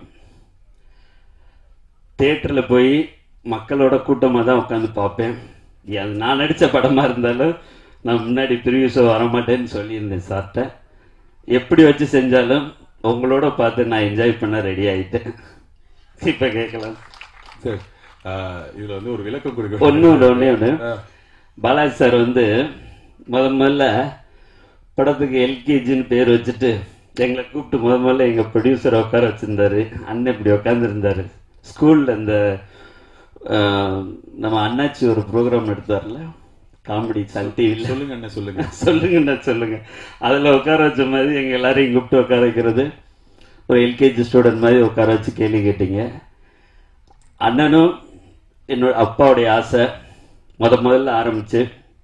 தேட்டரில் போய் மக்களோட கூட்டமாக தான் உட்காந்து பார்ப்பேன் அது நான் நடித்த படமாக இருந்தாலும் நான் முன்னாடி ப்ரிவியூ ஷோ வரமாட்டேன்னு சொல்லியிருந்தேன் சார்கிட்ட எப்படி வச்சு செஞ்சாலும் உங்களோட பார்த்து நான் என்ஜாய் பண்ண ரெடி ஆயிட்டேன் இப்போ கேட்கலாம் சரி ஆஹ் இதுல வந்து ஒரு விளக்கம் கொடுக்க ஒன்று ஒன்று ஒன்றே ஒன்று பாலாஜி சார் வந்து முத முதல்ல படத்துக்கு எல்கேஜின்னு பேர் வச்சுட்டு எங்களை கூப்பிட்டு முத முதல்ல எங்கள் ப்ரொடியூசரை உட்கார வச்சிருந்தாரு அண்ணன் இப்படி உட்காந்துருந்தாரு ஸ்கூலில் இந்த ஆஹ், நம்ம அண்ணாச்சி ஒரு ப்ரோக்ராம் எடுத்தார்ல காமெடி சன் டிவியில் சொல்லுங்க அண்ணன் சொல்லுங்க சொல்லுங்கண்ணா சொல்லுங்க அதில் உட்கார வச்ச மாதிரி எங்கள் எல்லாரையும் கூப்பிட்டு உட்கார வைக்கிறது ஒரு எல்கேஜி ஸ்டூடெண்ட் மாதிரி உட்கார வச்சு கேள்வி கேட்டீங்க அண்ணனும் என்னோட அப்பாவுடைய ஆசை முத முதல்ல ஆரம்பிச்சு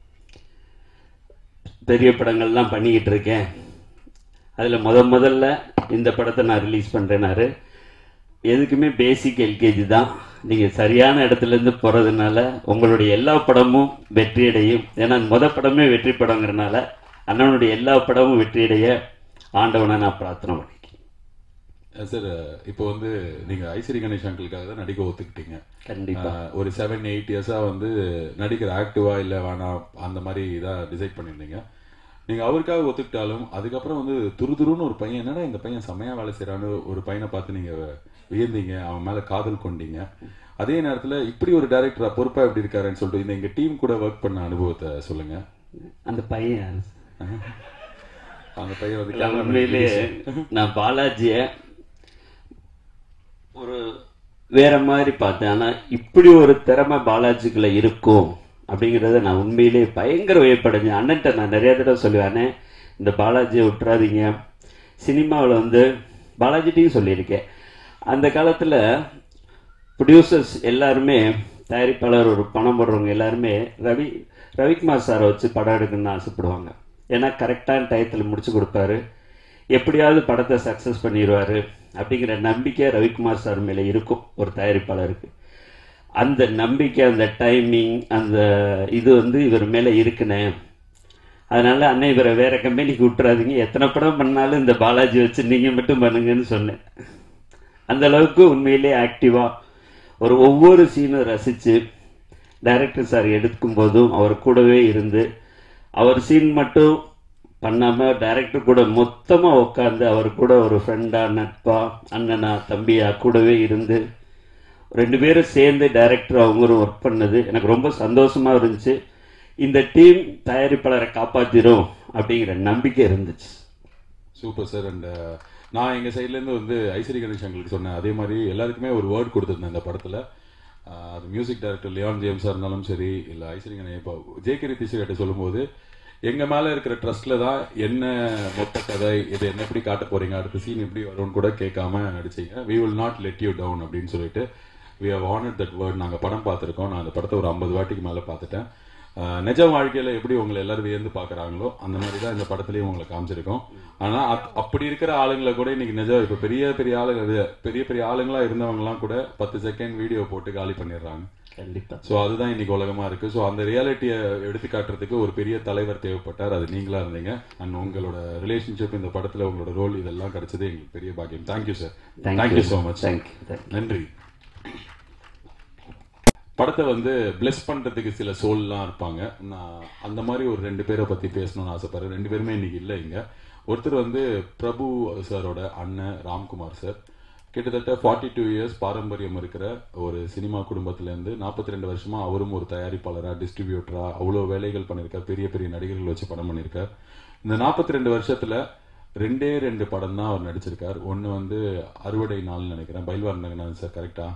பெரிய படங்கள்லாம் பண்ணிக்கிட்டு இருக்கேன் அதில் முத முதல்ல இந்த படத்தை நான் ரிலீஸ் பண்ணுறேனாரு எதுக்குமே பேசிக் எல்கேஜி தான் நீங்கள் சரியான இடத்துலேருந்து போகிறதுனால உங்களுடைய எல்லா படமும் வெற்றியடையும் ஏன்னா முத படமே வெற்றி படங்கிறனால அண்ணனுடைய எல்லா படமும் வெற்றியடைய ஆண்டவனை நான் பிரார்த்தனை பண்ணிக்கிறேன் சார் இப்போ வந்து நீங்க ஐஸ்வரி கணேஷ் அங்கிளுக்காக தான் நடிக்க ஒத்துக்கிட்டீங்க கண்டிப்பா ஆஹ் ஒரு செவன் எயிட் இயர்ஸா வந்து நடிக்கிற ஆக்டிவா இல்ல வேணாம் அந்த மாதிரி இதாக டிசைட் பண்ணியிருந்தீங்க நீங்க அவருக்காக ஒத்துக்கிட்டாலும் அதுக்கப்புறம் வந்து துருதுருன்னு ஒரு பையன் என்னடா இந்த பையன் செமையா வேலை செய்யறான்னு ஒரு பையனை பார்த்து நீங்க வியந்தீங்க அவன் மேல காதல் கொண்டீங்க அதே நேரத்துல இப்படி ஒரு டைரக்டரா பொறுப்பா எப்படி இருக்காருன்னு சொல்லிட்டு இந்த எங்க டீம் கூட ஒர்க் பண்ண அனுபவத்தை சொல்லுங்க அந்த பையன் யாரு? அந்த பையன் வந்து இல்ல, cameraman உண்மையிலேயே நான் பாலாஜிய ஒரு வேற மாதிரி பார்த்தேன் ஆனா இப்படி ஒரு திறமை பாலாஜிக்குள்ள இருக்கும் அப்படிங்கிறத நான் உண்மையிலேயே பயங்கர வியப்படைஞ்சேன் அண்ணன்ட்ட நான் நிறைய தடவை சொல்லுவேனே இந்த பாலாஜியை விட்டுறாதீங்க சினிமாவில் வந்து பாலாஜிட்டையும் சொல்லியிருக்கேன் அந்த காலத்தில் ப்ரொடியூசர்ஸ் எல்லாருமே தயாரிப்பாளர் ஒரு பணம் போடுறவங்க எல்லாருமே ரவி ரவிக்குமார் சாரை வச்சு படம் எடுக்கணும்னு ஆசைப்படுவாங்க ஏன்னா கரெக்டான டயத்தில் முடிச்சு கொடுப்பாரு எப்படியாவது படத்தை சக்ஸஸ் பண்ணிடுவாரு அப்படிங்கிற நம்பிக்கை ரவிக்குமார் சார் மேலே இருக்கும் ஒரு தயாரிப்பாளருக்கு அந்த நம்பிக்கை அந்த டைமிங் அந்த இது வந்து இவர் மேலே இருக்குனே அதனால அண்ணன் இவரை வேற கம்பெனிக்கு விட்டுறாதீங்க எத்தனை படம் பண்ணாலும் இந்த பாலாஜி வச்சு நீங்கள் மட்டும் பண்ணுங்கன்னு சொன்னேன் அந்த அளவுக்கு உண்மையிலே ஆக்டிவா ஒரு ஒவ்வொரு சீனும் ரசிச்சு டைரக்டர் சார் எடுக்கும் போதும் அவர் கூடவே இருந்து அவர் சீன் மட்டும் பண்ணாம டைரக்டர் கூட மொத்தமா உட்காந்து அவர் கூட ஒரு ஃப்ரெண்டா நட்பா அண்ணனா தம்பியா கூடவே இருந்து ரெண்டு பேரும் சேர்ந்து டைரக்டர் அவங்களும் ஒர்க் பண்ணது எனக்கு ரொம்ப சந்தோஷமா இருந்துச்சு இந்த டீம் தயாரிப்பாளரை காப்பாத்திரும் அப்படிங்கிற நம்பிக்கை இருந்துச்சு சூப்பர் சார் அண்ட் நான் எங்க சைட்ல இருந்து வந்து ஐஸ்வரி கணேஷ் அங்களுக்கு சொன்னேன் அதே மாதிரி எல்லாருக்குமே ஒரு வேர்ட் கொடுத்துருந்தேன் இந்த படத்துல ஆஹ் அது மியூசிக் டைரக்டர் லியான் ஜேம்ஸா இருந்தாலும் சரி இல்ல ஐஸ்வரி கணேஷ் இப்போ ஜே கே ரித்திஷ் கிட்ட சொல்லும்போது எங்க மேல இருக்கிற ட்ரஸ்ட்ல தான் என்ன மொத்த கதை இது என்ன எப்படி காட்ட போறீங்க அடுத்த சீன் எப்படி வரும்னு கூட கேட்காம நடிச்சீங்க we will not let you down அப்படின்னு சொல்லிட்டு we have honoured that word நாங்க படம் பார்த்துருக்கோம் நான் அந்த படத்தை ஒரு ஐம்பது வாட்டிக்கு மேல பார்த்துட்டேன் ஆஹ் நிஜ வாழ்க்கையில எப்படி உங்களை எல்லாரும் வியந்து பாக்குறாங்களோ அந்த மாதிரி தான் இந்த படத்துலயும் உங்களை காமிச்சிருக்கோம் ஆனா அப்- அப்படி இருக்கிற ஆளுங்களை கூட இன்னைக்கு நிஜம் இப்ப பெரிய பெரிய ஆளுங்க பெரிய பெரிய ஆளுங்களா இருந்தவங்க எல்லாம் கூட பத்து செகண்ட் வீடியோ போட்டு காலி பண்ணிடுறாங்க கண்டிப்பா சோ அதுதான் இன்னைக்கு உலகமா இருக்கு சோ அந்த ரியாலிட்டியை எடுத்து காட்டுறதுக்கு ஒரு பெரிய தலைவர் தேவைப்பட்டார் அது நீங்களா இருந்தீங்க அண்ட் உங்களோட ரிலேஷன்ஷிப் இந்த படத்துல உங்களோட ரோல் இதெல்லாம் கிடைச்சது எங்களுக்கு பெரிய பாக்கியம் thank you sir Thank thank you you. So much Thank you. Thank you. நன்றி படத்தை வந்து பிளெஸ் பண்றதுக்கு சில சோல்லாம் இருப்பாங்க நான் அந்த மாதிரி ஒரு ரெண்டு பேரை பத்தி பேசணும்னு ஆசைப்படுறேன் ரெண்டு பேருமே இன்னைக்கு இல்லை இங்க ஒருத்தர் வந்து பிரபு சாரோட அண்ணன் ராம்குமார் சார் கிட்டத்தட்ட ஃபார்ட்டி டூ இயர்ஸ் பாரம்பரியம் இருக்கிற ஒரு சினிமா குடும்பத்திலேருந்து நாற்பத்தி ரெண்டு வருஷமா அவரும் ஒரு தயாரிப்பாளரா டிஸ்ட்ரிபியூட்டரா அவ்வளோ வேலைகள் பண்ணியிருக்கார் பெரிய பெரிய நடிகர்கள் வச்சு படம் பண்ணியிருக்கார் இந்த நாற்பத்தி ரெண்டு வருஷத்துல ரெண்டே ரெண்டு படம் தான் அவர் நடிச்சிருக்கார் ஒன்று வந்து அறுவடை நாள்னு நினைக்கிறேன் பைல்வான் ரங்கநாதன் சார் கரெக்டா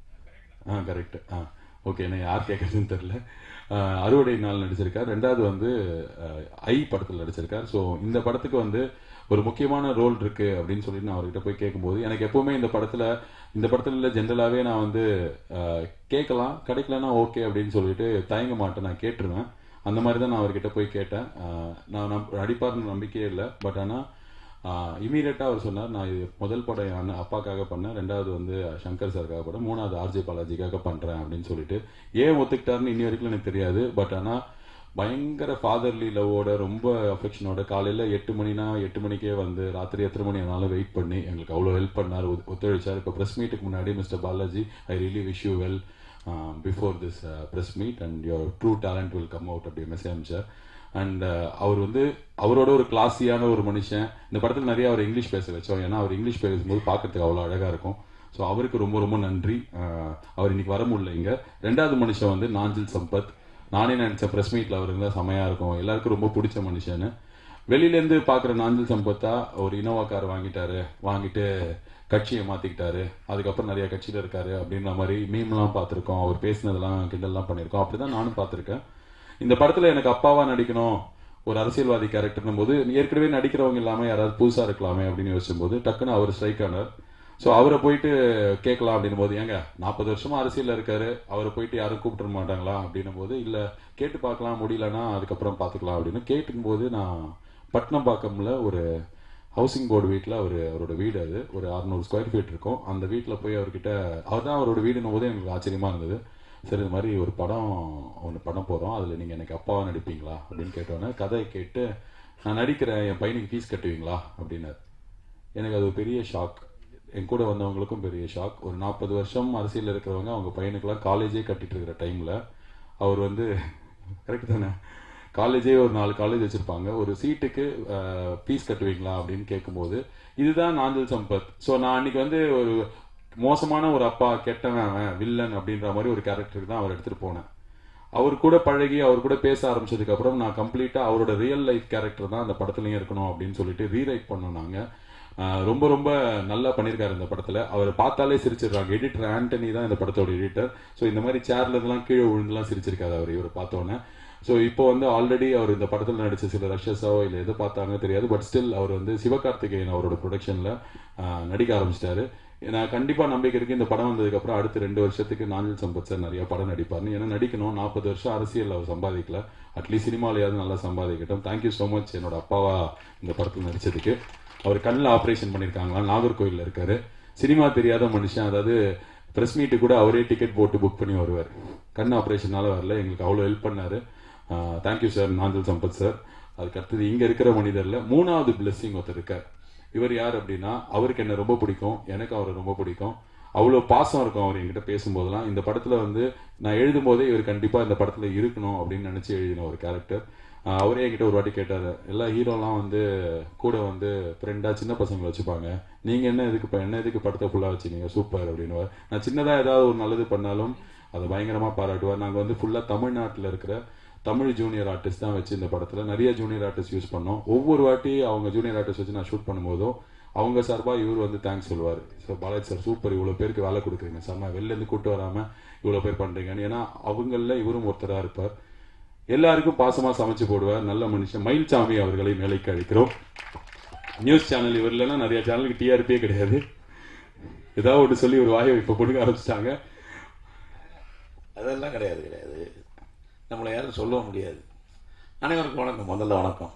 ஆ கரெக்ட் ஆ ஓகே என்ன யார் கேட்கறதுன்னு தெரில அறுவடை நாள் நடிச்சிருக்கார் ரெண்டாவது வந்து அஹ், ஐ படத்தில் நடிச்சிருக்கார் ஸோ இந்த படத்துக்கு வந்து ஒரு முக்கியமான ரோல் இருக்கு அப்படின்னு சொல்லி நான் அவர்கிட்ட போய் கேட்கும்போது எனக்கு எப்பவுமே இந்த படத்துல இந்த படத்துல ஜென்ரலாகவே நான் வந்து அஹ், கேட்கலாம் கிடைக்கலன்னா ஓகே அப்படின்னு சொல்லிட்டு தயங்க மாட்டேன் நான் கேட்டுருவேன் அந்த மாதிரி தான் நான் அவர்கிட்ட போய் கேட்டேன் அஹ், நான் நம் நடிப்பார்னு நம்பிக்கையே இல்லை பட் ஆனால் இமீடியட்டாக அவர் சொன்னார் நான் இது முதல் படம் என் அண்ணன் அப்பாக்காக பண்ணேன் ரெண்டாவது வந்து சங்கர் சாருக்காக படம் மூணாவது ஆர்ஜே பாலாஜிக்காக பண்ணுறேன் அப்படின்னு சொல்லிட்டு ஏன் ஒத்துக்கிட்டாருன்னு இன்னி வரைக்கும் எனக்கு தெரியாது பட் ஆனால் பயங்கர ஃபாதர்லி லவ்வோட ரொம்ப அஃபெக்ஷனோட காலையில் எட்டு மணினா எட்டு மணிக்கே வந்து ராத்திரி எத்தனை மணி ஆனாலும் வெயிட் பண்ணி எங்களுக்கு அவ்வளோ ஹெல்ப் பண்ணார் ஒத்து- ஒத்துழைச்சார் இப்போ ப்ரெஸ் மீட்டுக்கு முன்னாடி mister Balaji I really wish you well before this press meet and your true talent will come out அப்படி மெசேஜ் அமிச்சார் அண்ட் அவர் வந்து அவரோட ஒரு கிளாஸியான ஒரு மனுஷன் இந்த படத்தில் நிறைய அவர் இங்கிலீஷ் பேச வச்சோம் ஏன்னா அவர் இங்கிலீஷ் பேசும்போது பார்க்கறதுக்கு அவ்வளோ அழகாக இருக்கும் ஸோ அவருக்கு ரொம்ப ரொம்ப நன்றி அஹ், அவர் இன்னைக்கு வர முடியல இங்க ரெண்டாவது மனுஷன் வந்து நாஞ்சில் சம்பத் நானே நினைச்சேன் ப்ரெஸ் மீட்ல அவர் இருந்தால் செமையா இருக்கும் எல்லாருக்கும் ரொம்ப பிடிச்ச மனுஷன்னு வெளியிலேருந்து பார்க்குற நாஞ்சில் சம்பத்தா ஒரு இனோவா கார் வாங்கிட்டாரு வாங்கிட்டு கட்சியை மாத்திக்கிட்டாரு அதுக்கப்புறம் நிறைய கட்சியில இருக்காரு அப்படின்ற மாதிரி மீம்லாம் பார்த்துருக்கோம் அவர் பேசினதெல்லாம் கிண்டல்லாம் பண்ணியிருக்கோம் அப்படிதான் நானும் பார்த்துருக்கேன் இந்த படத்துல எனக்கு அப்பாவா நடிக்கணும் ஒரு அரசியல்வாதி கேரக்டர்னும் போது ஏற்கனவே நடிக்கிறவங்க இல்லாம யாராவது புதுசா இருக்கலாமே அப்படின்னு யோசிச்சும்போது டக்குன்னு அவர் ஸ்ட்ரைக் ஆனார் ஸோ அவரை போயிட்டு கேட்கலாம் அப்படின்னும் போது ஏங்க நாற்பது வருஷமா அரசியல்ல இருக்காரு அவரை போயிட்டு யாரும் கூப்பிட்டுற மாட்டாங்களா அப்படின்னும் போது இல்ல கேட்டு பார்க்கலாம் முடியலன்னா அதுக்கப்புறம் பார்த்துக்கலாம் அப்படின்னு கேட்டுக்கும் போது நான் பட்னம்பாக்கம்ல ஒரு ஹவுசிங் போர்டு வீட்டில் அவர் அவரோட வீடு அது ஒரு அறுநூறு ஸ்கொயர் ஃபீட் இருக்கும் அந்த வீட்டில் போய் அவர்கிட்ட அவர் தான் அவரோட வீடுன்னும் போது எனக்கு ஆச்சரியமா இருந்தது சரி இது மாதிரி ஒரு படம் ஒன்று பண்ண போகிறோம் அதில் நீங்கள் எனக்கு அப்பாவா நடிப்பீங்களா அப்படின்னு கேட்டோன்னே கதையை கேட்டு நான் நடிக்கிறேன் என் பையனுக்கு ஃபீஸ் கட்டுவீங்களா அப்படின்னாரு எனக்கு அது ஒரு பெரிய ஷாக் என் கூட வந்தவங்களுக்கும் பெரிய ஷாக் ஒரு நாற்பது வருஷம் அரசியலில் இருக்கிறவங்க அவங்க பையனுக்கெல்லாம் காலேஜே கட்டிட்டு இருக்கிற டைமில் அவர் வந்து கரெக்ட் தானே காலேஜே ஒரு நாலு காலேஜ் வச்சிருப்பாங்க ஒரு சீட்டுக்கு ஃபீஸ் கட்டுவீங்களா அப்படின்னு கேட்கும்போது இதுதான் நாஞ்சல் சம்பத் ஸோ நான் அன்னைக்கு வந்து ஒரு மோசமான ஒரு அப்பா கெட்டவன் அவன் வில்லன் அப்படின்ற மாதிரி ஒரு கேரக்டருக்கு தான் அவர் எடுத்துட்டு போனேன் அவர் கூட பழகி அவர் கூட பேச ஆரம்பிச்சதுக்கு அப்புறம் நான் கம்ப்ளீட்டா அவரோட ரியல் லைஃப் கேரக்டர் தான் அந்த படத்துலயும் இருக்கணும் அப்படின்னு சொல்லிட்டு ரீரைட் பண்ணோம் நாங்க ஆஹ் ரொம்ப ரொம்ப நல்லா பண்ணியிருக்காரு இந்த படத்துல அவர் பார்த்தாலே சிரிச்சிடுறாங்க எடிட்டர் ஆண்டனி தான் இந்த படத்தோட எடிட்டர் ஸோ இந்த மாதிரி சேர்ல இருந்தெல்லாம் கீழே விழுந்துலாம் சிரிச்சிருக்காரு அவர் இவர் பார்த்தோன்னே ஸோ இப்போ வந்து ஆல்ரெடி அவர் இந்த படத்தில் நடிச்ச சில ரஷ்யஸோ இல்லை எதை பார்த்தாங்க தெரியாது பட் ஸ்டில் அவர் வந்து சிவகார்த்திகேயன் அவரோட ப்ரொடக்ஷனில் நடிக்க ஆரம்பிச்சிட்டாரு நான் கண்டிப்பா நம்பிக்கை இருக்கு இந்த படம் வந்ததுக்கு அப்புறம் அடுத்த ரெண்டு வருஷத்துக்கு நாஞ்சில் சம்பத் சார் நிறைய படம் நடிப்பார்னு ஏன்னா நடிக்கணும் நாற்பது வருஷம் அரசியல் அவர் சம்பாதிக்கல அட்லீஸ்ட் சினிமாலையாவது நல்லா சம்பாதிக்கட்டும் தேங்க்யூ ஸோ மச் என்னோட அப்பாவா இந்த படத்தில் நடிச்சதுக்கு அவர் கண்ணில் ஆப்ரேஷன் பண்ணியிருக்காங்களா நாகர்கோயிலில் இருக்காரு சினிமா தெரியாத மனுஷன் அதாவது பிரஸ் மீட்டு கூட அவரே டிக்கெட் போட்டு புக் பண்ணி வருவார் கண் ஆப்ரேஷனால வரல எங்களுக்கு அவ்வளோ ஹெல்ப் பண்ணாரு thank you sir Nanjil Sampath sir அதுக்கு அடுத்தது இங்க இருக்கிற மனிதர்ல மூணாவது பிளெஸிங் ஒருத்தர் இருக்கார் இவர் யார் அப்படின்னா அவருக்கு என்ன ரொம்ப பிடிக்கும் எனக்கு அவரை ரொம்ப பிடிக்கும் அவ்வளோ பாசம் இருக்கும் அவர் என்கிட்ட பேசும்போதெல்லாம் இந்த படத்துல வந்து நான் எழுதும் போதே இவர் கண்டிப்பா இந்த படத்துல இருக்கணும் அப்படின்னு நினைச்சு எழுதின ஒரு கேரக்டர் அவரே என்கிட்ட ஒரு வாட்டி கேட்டாரு எல்லா ஹீரோலாம் வந்து கூட வந்து ஃப்ரெண்டா சின்ன பசங்களை வச்சுப்பாங்க நீங்க என்ன எதுக்கு ப- என்ன எதுக்கு படத்தை ஃபுல்லா வச்சுக்கீங்க சூப்பர் அப்படின்னு நான் சின்னதா ஏதாவது ஒரு நல்லது பண்ணாலும் அதை பயங்கரமா பாராட்டுவார் நாங்க வந்து ஃபுல்லா தமிழ்நாட்டுல இருக்கிற தமிழ் ஜூனியர் ஆர்டிஸ்ட் தான் வச்சு இந்த படத்துல நிறைய ஜூனியர் ஆர்டிஸ்ட் யூஸ் பண்ணோம் ஒவ்வொரு வாட்டி அவங்க ஜூனியர் ஆர்டிஸ்ட் வச்சு நான் ஷூட் பண்ணும்போதும் அவங்க சார்பா இவர் வந்து தேங்க்ஸ் சொல்லுவார் ஸோ பாலாஜி சார் சூப்பர் இவ்வளோ பேருக்கு வேலை கொடுக்குறீங்க சார் நான் வெளில இருந்து கூட்டு வராம இவ்வளோ பேர் பண்றீங்கன்னு ஏன்னா அவங்கள இவரும் ஒருத்தரா இருப்பார் எல்லாருக்கும் பாசமா சமைச்சு போடுவார் நல்ல மனுஷன் மயில்சாமி அவர்களை மேலைக்கு அழைக்கிறோம் நியூஸ் சேனல் இவர் இல்லைன்னா நிறைய சேனலுக்கு டிஆர்பியே கிடையாது ஏதாவது ஒன்று சொல்லி ஒரு வாயை இப்ப கொடுக்க ஆரம்பிச்சிட்டாங்க அதெல்லாம் கிடையாது கிடையாது நம்மளை யாரும் சொல்ல முடியாது அனைவருக்கும் வணக்கம் முதல்ல வணக்கம்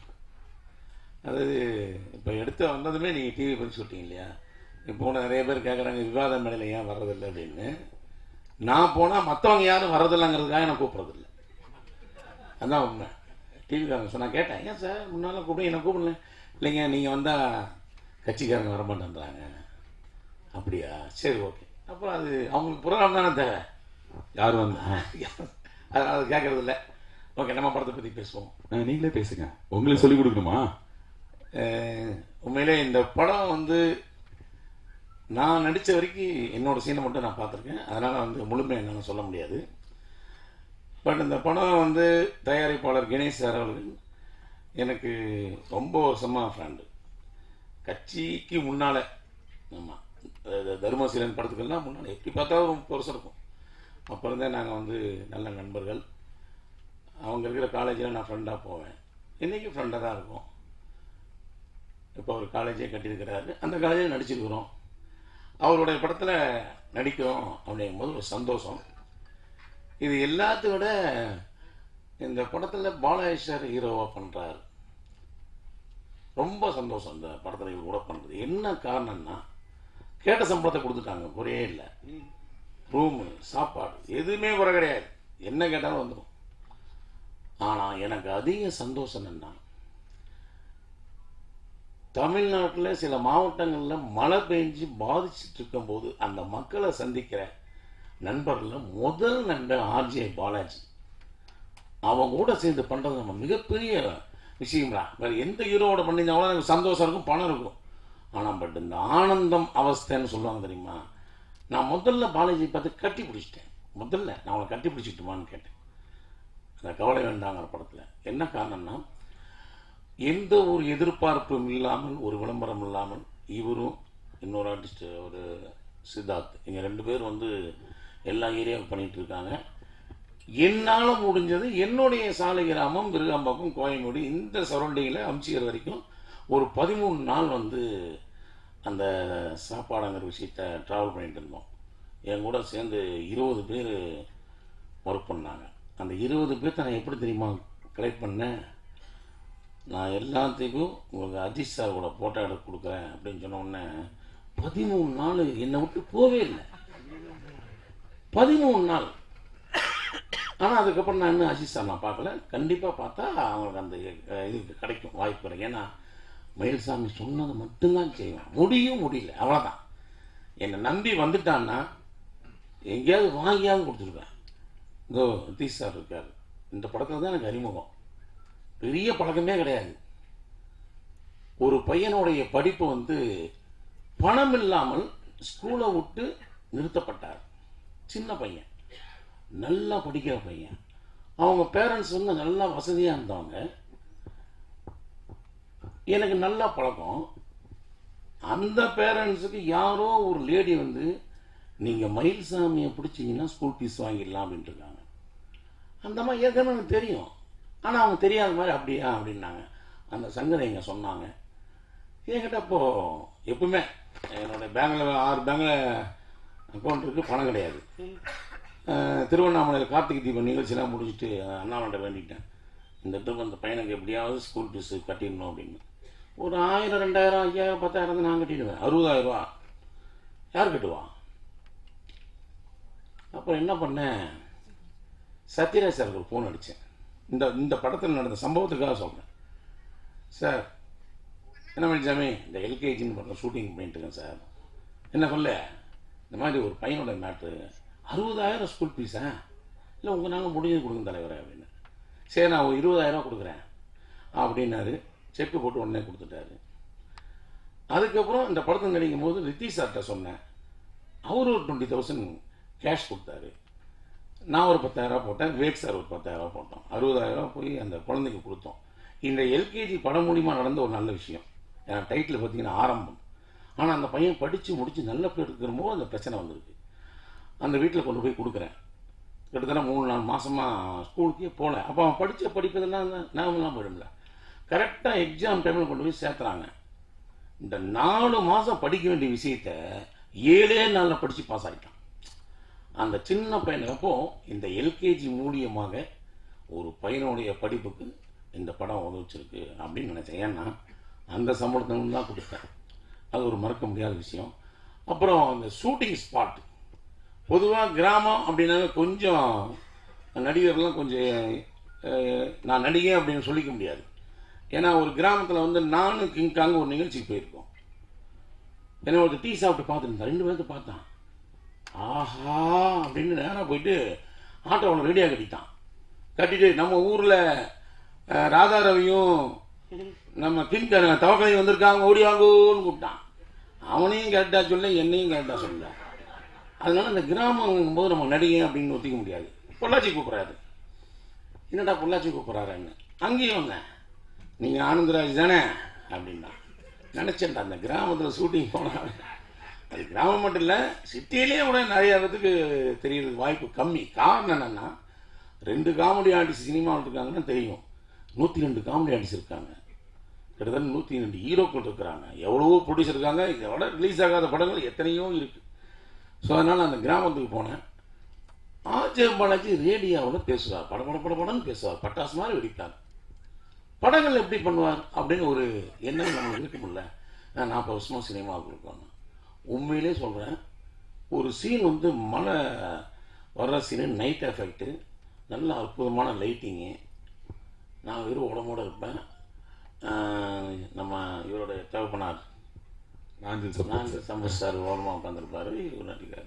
அதாவது இப்போ எடுத்து வந்ததுமே நீங்கள் டிவி பற்றி சொல்லிட்டீங்க இல்லையா இப்போ போன நிறைய பேர் கேட்குறாங்க விவாத மேடையில் ஏன் வர்றதில்லை அப்படின்னு நான் போனால் மற்றவங்க யாரும் வர்றதில்லைங்கிறதுக்காக நான் கூப்பிட்றதில்ல அதான் உண்மை டிவிக்காரங்க சார் நான் கேட்டேன் ஏன் சார் முன்னால் கூப்பிட்டு என்ன கூப்பிடல இல்லைங்க நீங்கள் வந்தால் கட்சிக்காரங்க வர மாட்டேன்றாங்க அப்படியா சரி ஓகே அப்போ அது அவங்களுக்கு புரோகிராம் தானே தேவை யார் வந்து ஆ. அதனால அது கேட்கறது இல்லை ஓகே நம்ம படத்தை பற்றி பேசுவோம் ஆ, நீங்களே பேசுங்க உங்களுக்கு சொல்லி கொடுக்கணுமா அஹ் உண்மையிலே இந்த படம் வந்து நான் நடித்த வரைக்கும் என்னோட சீனை மட்டும் நான் பார்த்துருக்கேன் அதனால் வந்து முழுமை என்னால் சொல்ல முடியாது பட் இந்த படம் வந்து தயாரிப்பாளர் கணேஷ் சார் அவர்கள் எனக்கு ரொம்ப வருஷமாக ஃப்ரெண்டு கட்சிக்கு முன்னால் ஆமாம் தர்மசீலன் படத்துக்கெல்லாம் முன்னால் எப்படி பார்த்தாலும் ஒரு முப்பது வருஷம் இருக்கும் அப்போ இருந்தே நாங்கள் வந்து நல்ல நண்பர்கள் அவங்க இருக்கிற காலேஜில் நான் ஃப்ரெண்டாக போவேன் இன்றைக்கும் ஃப்ரெண்டாக தான் இருக்கும் இப்போ அவர் காலேஜே கட்டியிருக்கிறாரு அந்த காலேஜில் நடிச்சிருக்கிறோம் அவருடைய படத்தில் நடிக்கிறோம் அப்படிங்கும்போது ஒரு சந்தோஷம் இது எல்லாத்தையும் விட இந்த படத்தில் பாலாஜி சார் ஹீரோவாக பண்ணுறாரு ரொம்ப சந்தோஷம் இந்த படத்தில் இவர் கூட பண்ணுறது என்ன காரணம்னா கேட்ட சம்பளத்தை கொடுத்துட்டாங்க குறையே இல்லை ரூமு சாப்பாடு எதுவுமே குறை கிடையாது என்ன கேட்டாலும் வந்துடும் ஆனால் எனக்கு அதிக சந்தோஷம் என்னன்னா தமிழ்நாட்டில் சில மாவட்டங்களில் மழை பெஞ்சு பாதிச்சுட்டு இருக்கும்போது அந்த மக்களை சந்திக்கிற நண்பர்களில் முதல் நண்பன் ஆர்ஜே பாலாஜி அவங்க கூட சேர்ந்து பண்ணுறது நம்ம மிகப்பெரிய விஷயம்டா வேறு எந்த ஹீரோவோட பண்ணியிருந்தாலும் எனக்கு சந்தோஷம் இருக்கும் பணம் இருக்கும் ஆனால் பட் இந்த ஆனந்தம் அவஸ்தைன்னு சொல்லுவாங்க தெரியுமா நான் முதல்ல பாலாஜி பார்த்து கட்டி பிடிச்சிட்டேன் முதல்ல நான் அவளை கட்டி பிடிச்சிட்டுமான்னு கேட்டேன் அந்த கவலை வேண்டாங்கிற படத்தில் என்ன காரணம்னா எந்த ஒரு எதிர்பார்ப்பும் இல்லாமல் ஒரு விளம்பரம் இல்லாமல் இவரும் இன்னொரு ஆர்டிஸ்ட் ஒரு சித்தார்த் இங்க ரெண்டு பேர் வந்து எல்லா ஏரியாவும் பண்ணிட்டு இருக்காங்க என்னால் முடிஞ்சது என்னுடைய சாலை கிராமம் விருகம்பாக்கம் கோயம்பேடு இந்த சரௌண்டிங்கில் அம்சியர் வரைக்கும் ஒரு பதிமூணு நாள் வந்து அந்த சாப்பாடுங்கிற விஷயத்த ட்ராவல் பண்ணிட்டு இருந்தோம் என் கூட சேர்ந்து இருபது பேர் ஒர்க் பண்ணாங்க அந்த இருபது பேர்த்த நான் எப்படி தெரியுமா கலெக்ட் பண்ணேன் நான் எல்லாத்துக்கும் உங்களுக்கு அஜித் சார் கூட ஃபோட்டோ எடுத்து கொடுக்குறேன் அப்படின்னு சொன்ன உடனே பதிமூணு நாள் என்னை விட்டு போவே இல்லை பதிமூணு நாள் ஆனால் அதுக்கப்புறம் நான் இன்னும் அஜித் சார் நான் பார்க்கல கண்டிப்பாக பார்த்தா அவங்களுக்கு அந்த அஹ், இது கிடைக்கும் வாய்ப்பு கிடைக்கும் ஏன்னா மயில்சாமி சொன்னதை மட்டும்தான் செய்வேன் முடியும் முடியல அவ்வளோதான் என்னை நம்பி வந்துட்டான்னா எங்கேயாவது வாங்கியாவது கொடுத்துருப்பேன் இதோ நிதிஷ் சார் இருக்கார் இந்த படத்தில் தான் எனக்கு அறிமுகம் பெரிய பழக்கமே கிடையாது ஒரு பையனுடைய படிப்பு வந்து பணம் இல்லாமல் ஸ்கூலை விட்டு நிறுத்தப்பட்டார் சின்ன பையன் நல்லா படிக்கிற பையன் அவங்க பேரண்ட்ஸ் வந்து நல்லா வசதியாக இருந்தவங்க எனக்கு நல்லா பழக்கம் அந்த பேரண்ட்ஸுக்கு யாரோ ஒரு லேடி வந்து நீங்கள் மயில்சாமியை பிடிச்சிங்கன்னா ஸ்கூல் ஃபீஸ் வாங்கிடலாம் அப்படின்ட்டு இருக்காங்க அந்த மாதிரி ஏற்கனவே எனக்கு தெரியும் ஆனால் அவங்க தெரியாத மாதிரி அப்படியா அப்படின்னாங்க அந்த சங்கரை இங்கே சொன்னாங்க என்கிட்ட அப்போது எப்பவுமே என்னோட பேங்கில் ஆறு பேங்கில் அக்கௌண்ட் இருக்குது பணம் கிடையாது அஹ், திருவண்ணாமலையில் கார்த்திகை தீபம் நிகழ்ச்சிலாம் முடிச்சுட்டு அண்ணாமலை வேண்டிட்டேன் இந்த ட்ரிப் அந்த பையனுக்கு எப்படியாவது ஸ்கூல் ஃபீஸு கட்டிடணும் அப்படின்னு ஒரு ஆயிரம் ரெண்டாயிரம் ஐயாயிரம் பத்தாயிரம் தான் நான் கட்டிடுவேன் அறுபதாயிரம் ரூபா யார் கட்டுவா அப்புறம் என்ன பண்ணேன் சத்யராஜ் சாருக்கு ஒரு ஃபோன் அடித்தேன் இந்த இந்த படத்தில் நடந்த சம்பவத்துக்காக சொல்கிறேன் சார் என்ன மணிசாமி இந்த எல்கேஜின்னு படம் ஷூட்டிங் பண்ணிட்டு இருக்கேன் சார் என்ன சொல்ல இந்த மாதிரி ஒரு பையனோட மேட்ரு அறுபதாயிரம் ஸ்கூல் ஃபீஸா இல்லை உங்கள் நாங்கள் முடிஞ்சது கொடுங்க தலைவரே அப்படின்னு சரி நான் ஒரு இருபதாயிரம் கொடுக்குறேன் அப்படின்னாரு செக்கு போட்டு உடனே கொடுத்துட்டாரு அதுக்கப்புறம் இந்த படத்தை நடிக்கும் போது ரித்திஷ் சார்கிட்ட சொன்னேன் அவர் ஒரு டுவெண்ட்டி தௌசண்ட் கேஷ் கொடுத்தாரு நான் ஒரு பத்தாயிரம் போட்டேன் விவேக் சார் ஒரு பத்தாயிரம் போட்டோம் அறுபதாயிரம் போய் அந்த குழந்தைக்கு கொடுத்தோம் இந்த எல்கேஜி படம் மூலியமாக நடந்த ஒரு நல்ல விஷயம் ஏன்னா டைட்டில் பார்த்தீங்கன்னா ஆரம்பம் ஆனால் அந்த பையன் படித்து முடித்து நல்ல பேர் இருக்கிறபோது அந்த பிரச்சனை வந்திருக்கு அந்த வீட்டில் கொண்டு போய் கொடுக்குறேன் கிட்டத்தட்ட மூணு நாலு மாசமாக ஸ்கூலுக்கே போகல அப்போ அவன் படித்த படிப்பதெல்லாம் ஞாபகம்லாம் போயிடும்ல கரெக்டாக எக்ஸாம் டைமில் கொண்டு போய் சேர்த்துறாங்க இந்த நாலு மாதம் படிக்க வேண்டிய விஷயத்த ஏழே நாளில் படித்து பாஸ் ஆகிட்டான் அந்த சின்ன பையனுக்கப்போ இந்த எல்கேஜி மூலியமாக ஒரு பையனுடைய படிப்புக்கு இந்த படம் உதவிச்சிருக்கு அப்படின்னு நினச்சேன் ஏன்னா அந்த சம்பளத்தை தான் கொடுத்தேன் அது ஒரு மறக்க முடியாத விஷயம் அப்புறம் அந்த ஷூட்டிங் ஸ்பாட் பொதுவாக கிராமம் அப்படின்னாவே கொஞ்சம் நடிகர்லாம் கொஞ்சம் அஹ், நான் நடிகை அப்படின்னு சொல்லிக்க முடியாது ஏன்னா ஒரு கிராமத்தில் வந்து நானும் கிங்காங்க ஒரு நிகழ்ச்சிக்கு போயிருக்கோம் என்ன ஒரு டீ சாப்பிட்டு பார்த்துருந்தேன் ரெண்டு பேர்த்து பார்த்தான் ஆஹா அப்படின்னு நேராக போயிட்டு ஆட்டோவில் ரெடியாக கட்டிட்டான் கட்டிட்டு நம்ம ஊரில் ராதா ரவியும் நம்ம கிங் தவக்கலையும் வந்திருக்காங்க ஓடி வாங்கோன்னு கூப்பிட்டான் அவனையும் கரெக்டாக சொல்ல என்னையும் கரெக்டாக சொல்ல அதனால இந்த கிராமம் போது நம்ம நடிகை அப்படின்னு ஒத்திக்க முடியாது பொள்ளாச்சி கூப்பிட்றாரு என்னடா பொள்ளாச்சி கூப்பிட்றாருன்னு அங்கேயும் வந்தேன் நீங்கள் ஆனந்தராஜ் தானே அப்படின்னா நினச்சேன்டா அந்த கிராமத்தில் ஷூட்டிங் போனால் அது கிராமம் மட்டும் இல்லை சிட்டியிலேயே கூட நிறைய இடத்துக்கு தெரியறதுக்கு வாய்ப்பு கம்மி காரணம் என்னன்னா ரெண்டு காமெடி ஆர்டிஸ்ட் சினிமாவில் இருக்காங்கன்னா தெரியும் நூற்றி ரெண்டு காமெடி ஆர்டிஸ்ட் இருக்காங்க கிட்டத்தட்ட நூற்றி ரெண்டு ஹீரோக்கள் இருக்கிறாங்க எவ்வளவோ ப்ரொடியூசர் இருக்காங்க இதை விட ரிலீஸ் ஆகாத படங்கள் எத்தனையோ இருக்கு ஸோ அதனால் அந்த கிராமத்துக்கு போனேன் ஆர்ஜே பாலாஜி ரேடியோவில் பேசுவார் பட பட பட படன்னு பேசுவார் பட்டாசு மாதிரி வெடிப்பார் படங்கள் எப்படி பண்ணுவார் அப்படின்னு ஒரு எண்ணம் நமக்கு இருக்குமில்ல நான் நாற்பது வருஷமா சினிமாவுக்கு இருக்கோம் உண்மையிலே சொல்கிறேன் ஒரு சீன் வந்து மழை வர்ற சீனு நைட் எஃபெக்ட்டு நல்ல அற்புதமான லைட்டிங்கு நான் வெறும் உடம்போட இருப்பேன் ஆஹ் நம்ம இவரோட தேவைப்பனார் நாஞ்சில் சப்போர்ட் நான் சம்பத் சார் ஓரமாக உட்காந்துருப்பாரு இவர் நடிக்காரு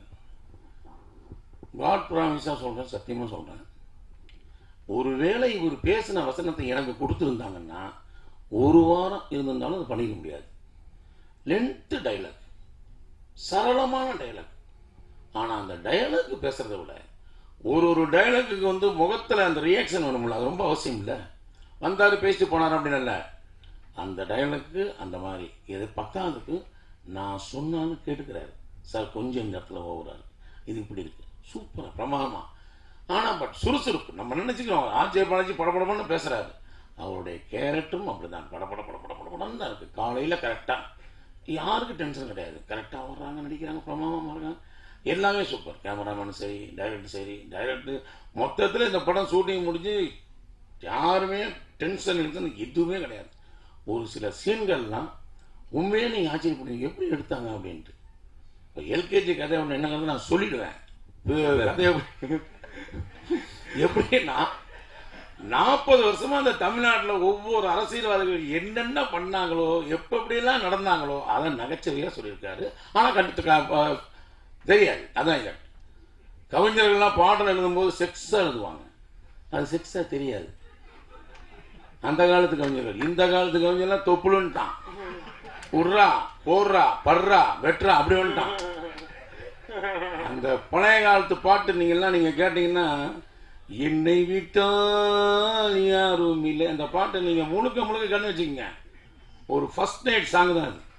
காட் ப்ராமிஸாக சொல்கிறேன் சத்தியமாக சொல்கிறேன் ஒருவேளை இவர் பேசின வசனத்தை எனக்கு கொடுத்துருந்தாங்கன்னா ஒரு வாரம் இருந்திருந்தாலும் அதை பண்ணிக்க முடியாது லென்த்து டைலாக் சரளமான டைலாக் ஆனால் அந்த டைலாக் பேசுறதை விட ஒரு ஒரு டைலாக்குக்கு வந்து முகத்தில் அந்த ரியாக்ஷன் வேணும்ல அது ரொம்ப அவசியம் இல்லை வந்தார் பேசிட்டு போனார் அப்படின்னு இல்லை அந்த டைலாக்கு அந்த மாதிரி இது பத்தாவதுக்கு நான் சொன்னாலும் கேட்டுக்கிறாரு சார் கொஞ்சம் இந்த இடத்துல ஓவராரு இது இப்படி இருக்கு சூப்பராக பிரமாதமா ஆனால் பட் சுறுசுறுப்பு நம்ம நினச்சிக்கிறோம் ஆர்ஜே பாலாஜி படபடன்னு பேசுறாரு அவருடைய கேரக்டரும் அப்படிதான் படபட படபட படபடன்னு தான் இருக்கு காலையில் கரெக்டாக யாருக்கு டென்ஷன் கிடையாது கரெக்டாக வர்றாங்க நடிக்கிறாங்க பிரமாதமாக இருக்காங்க எல்லாமே சூப்பர் கேமராமேன் சரி டைரக்டர் சரி டைரக்டர் மொத்தத்தில் இந்த படம் ஷூட்டிங் முடிஞ்சு யாருமே டென்ஷன் இருக்குன்னு எதுவுமே கிடையாது ஒரு சில சீன்கள்லாம் உண்மையே நீங்கள் ஆச்சரியப்படுவீங்க எப்படி எடுத்தாங்க அப்படின்ட்டு இப்போ எல்கேஜி கதை ஒன்று என்னங்கிறது நான் சொல்லிடுவேன் இப்ப கதை எப்படி- எப்படின்னா நாற்பது வருஷமா அந்த தமிழ்நாட்டில் ஒவ்வொரு அரசியல்வாதிகள் என்னென்ன பண்ணாங்களோ எப்ப எப்படியெல்லாம் நடந்தாங்களோ அதை நகைச்சுவையாக சொல்லியிருக்காரு ஆனால் கண்டு க- ப- தெரியாது அதான் இது கவிஞர்கள்லாம் பாடல் எழுதும்போது செக்ஸாக எழுதுவாங்க அது செக்ஸாக தெரியாது அந்த காலத்து கவிஞர்கள் இந்த காலத்து கவிஞர்லாம் தொப்புளுன்ட்டான் உர்றா போடுறா படுறா வெட்டுறா அப்படி வந்துட்டான் அந்த பழைய காலத்து பாட்டு நீங்கெல்லாம் நீங்க கேட்டீங்கன்னா என்னை விட்டால் யாரும் இல்லை அந்த பாட்டை நீங்க முழுக்க முழுக்க கண்ணு வச்சுக்கங்க ஒரு ஃபர்ஸ்ட் நைட் சாங் தான் அது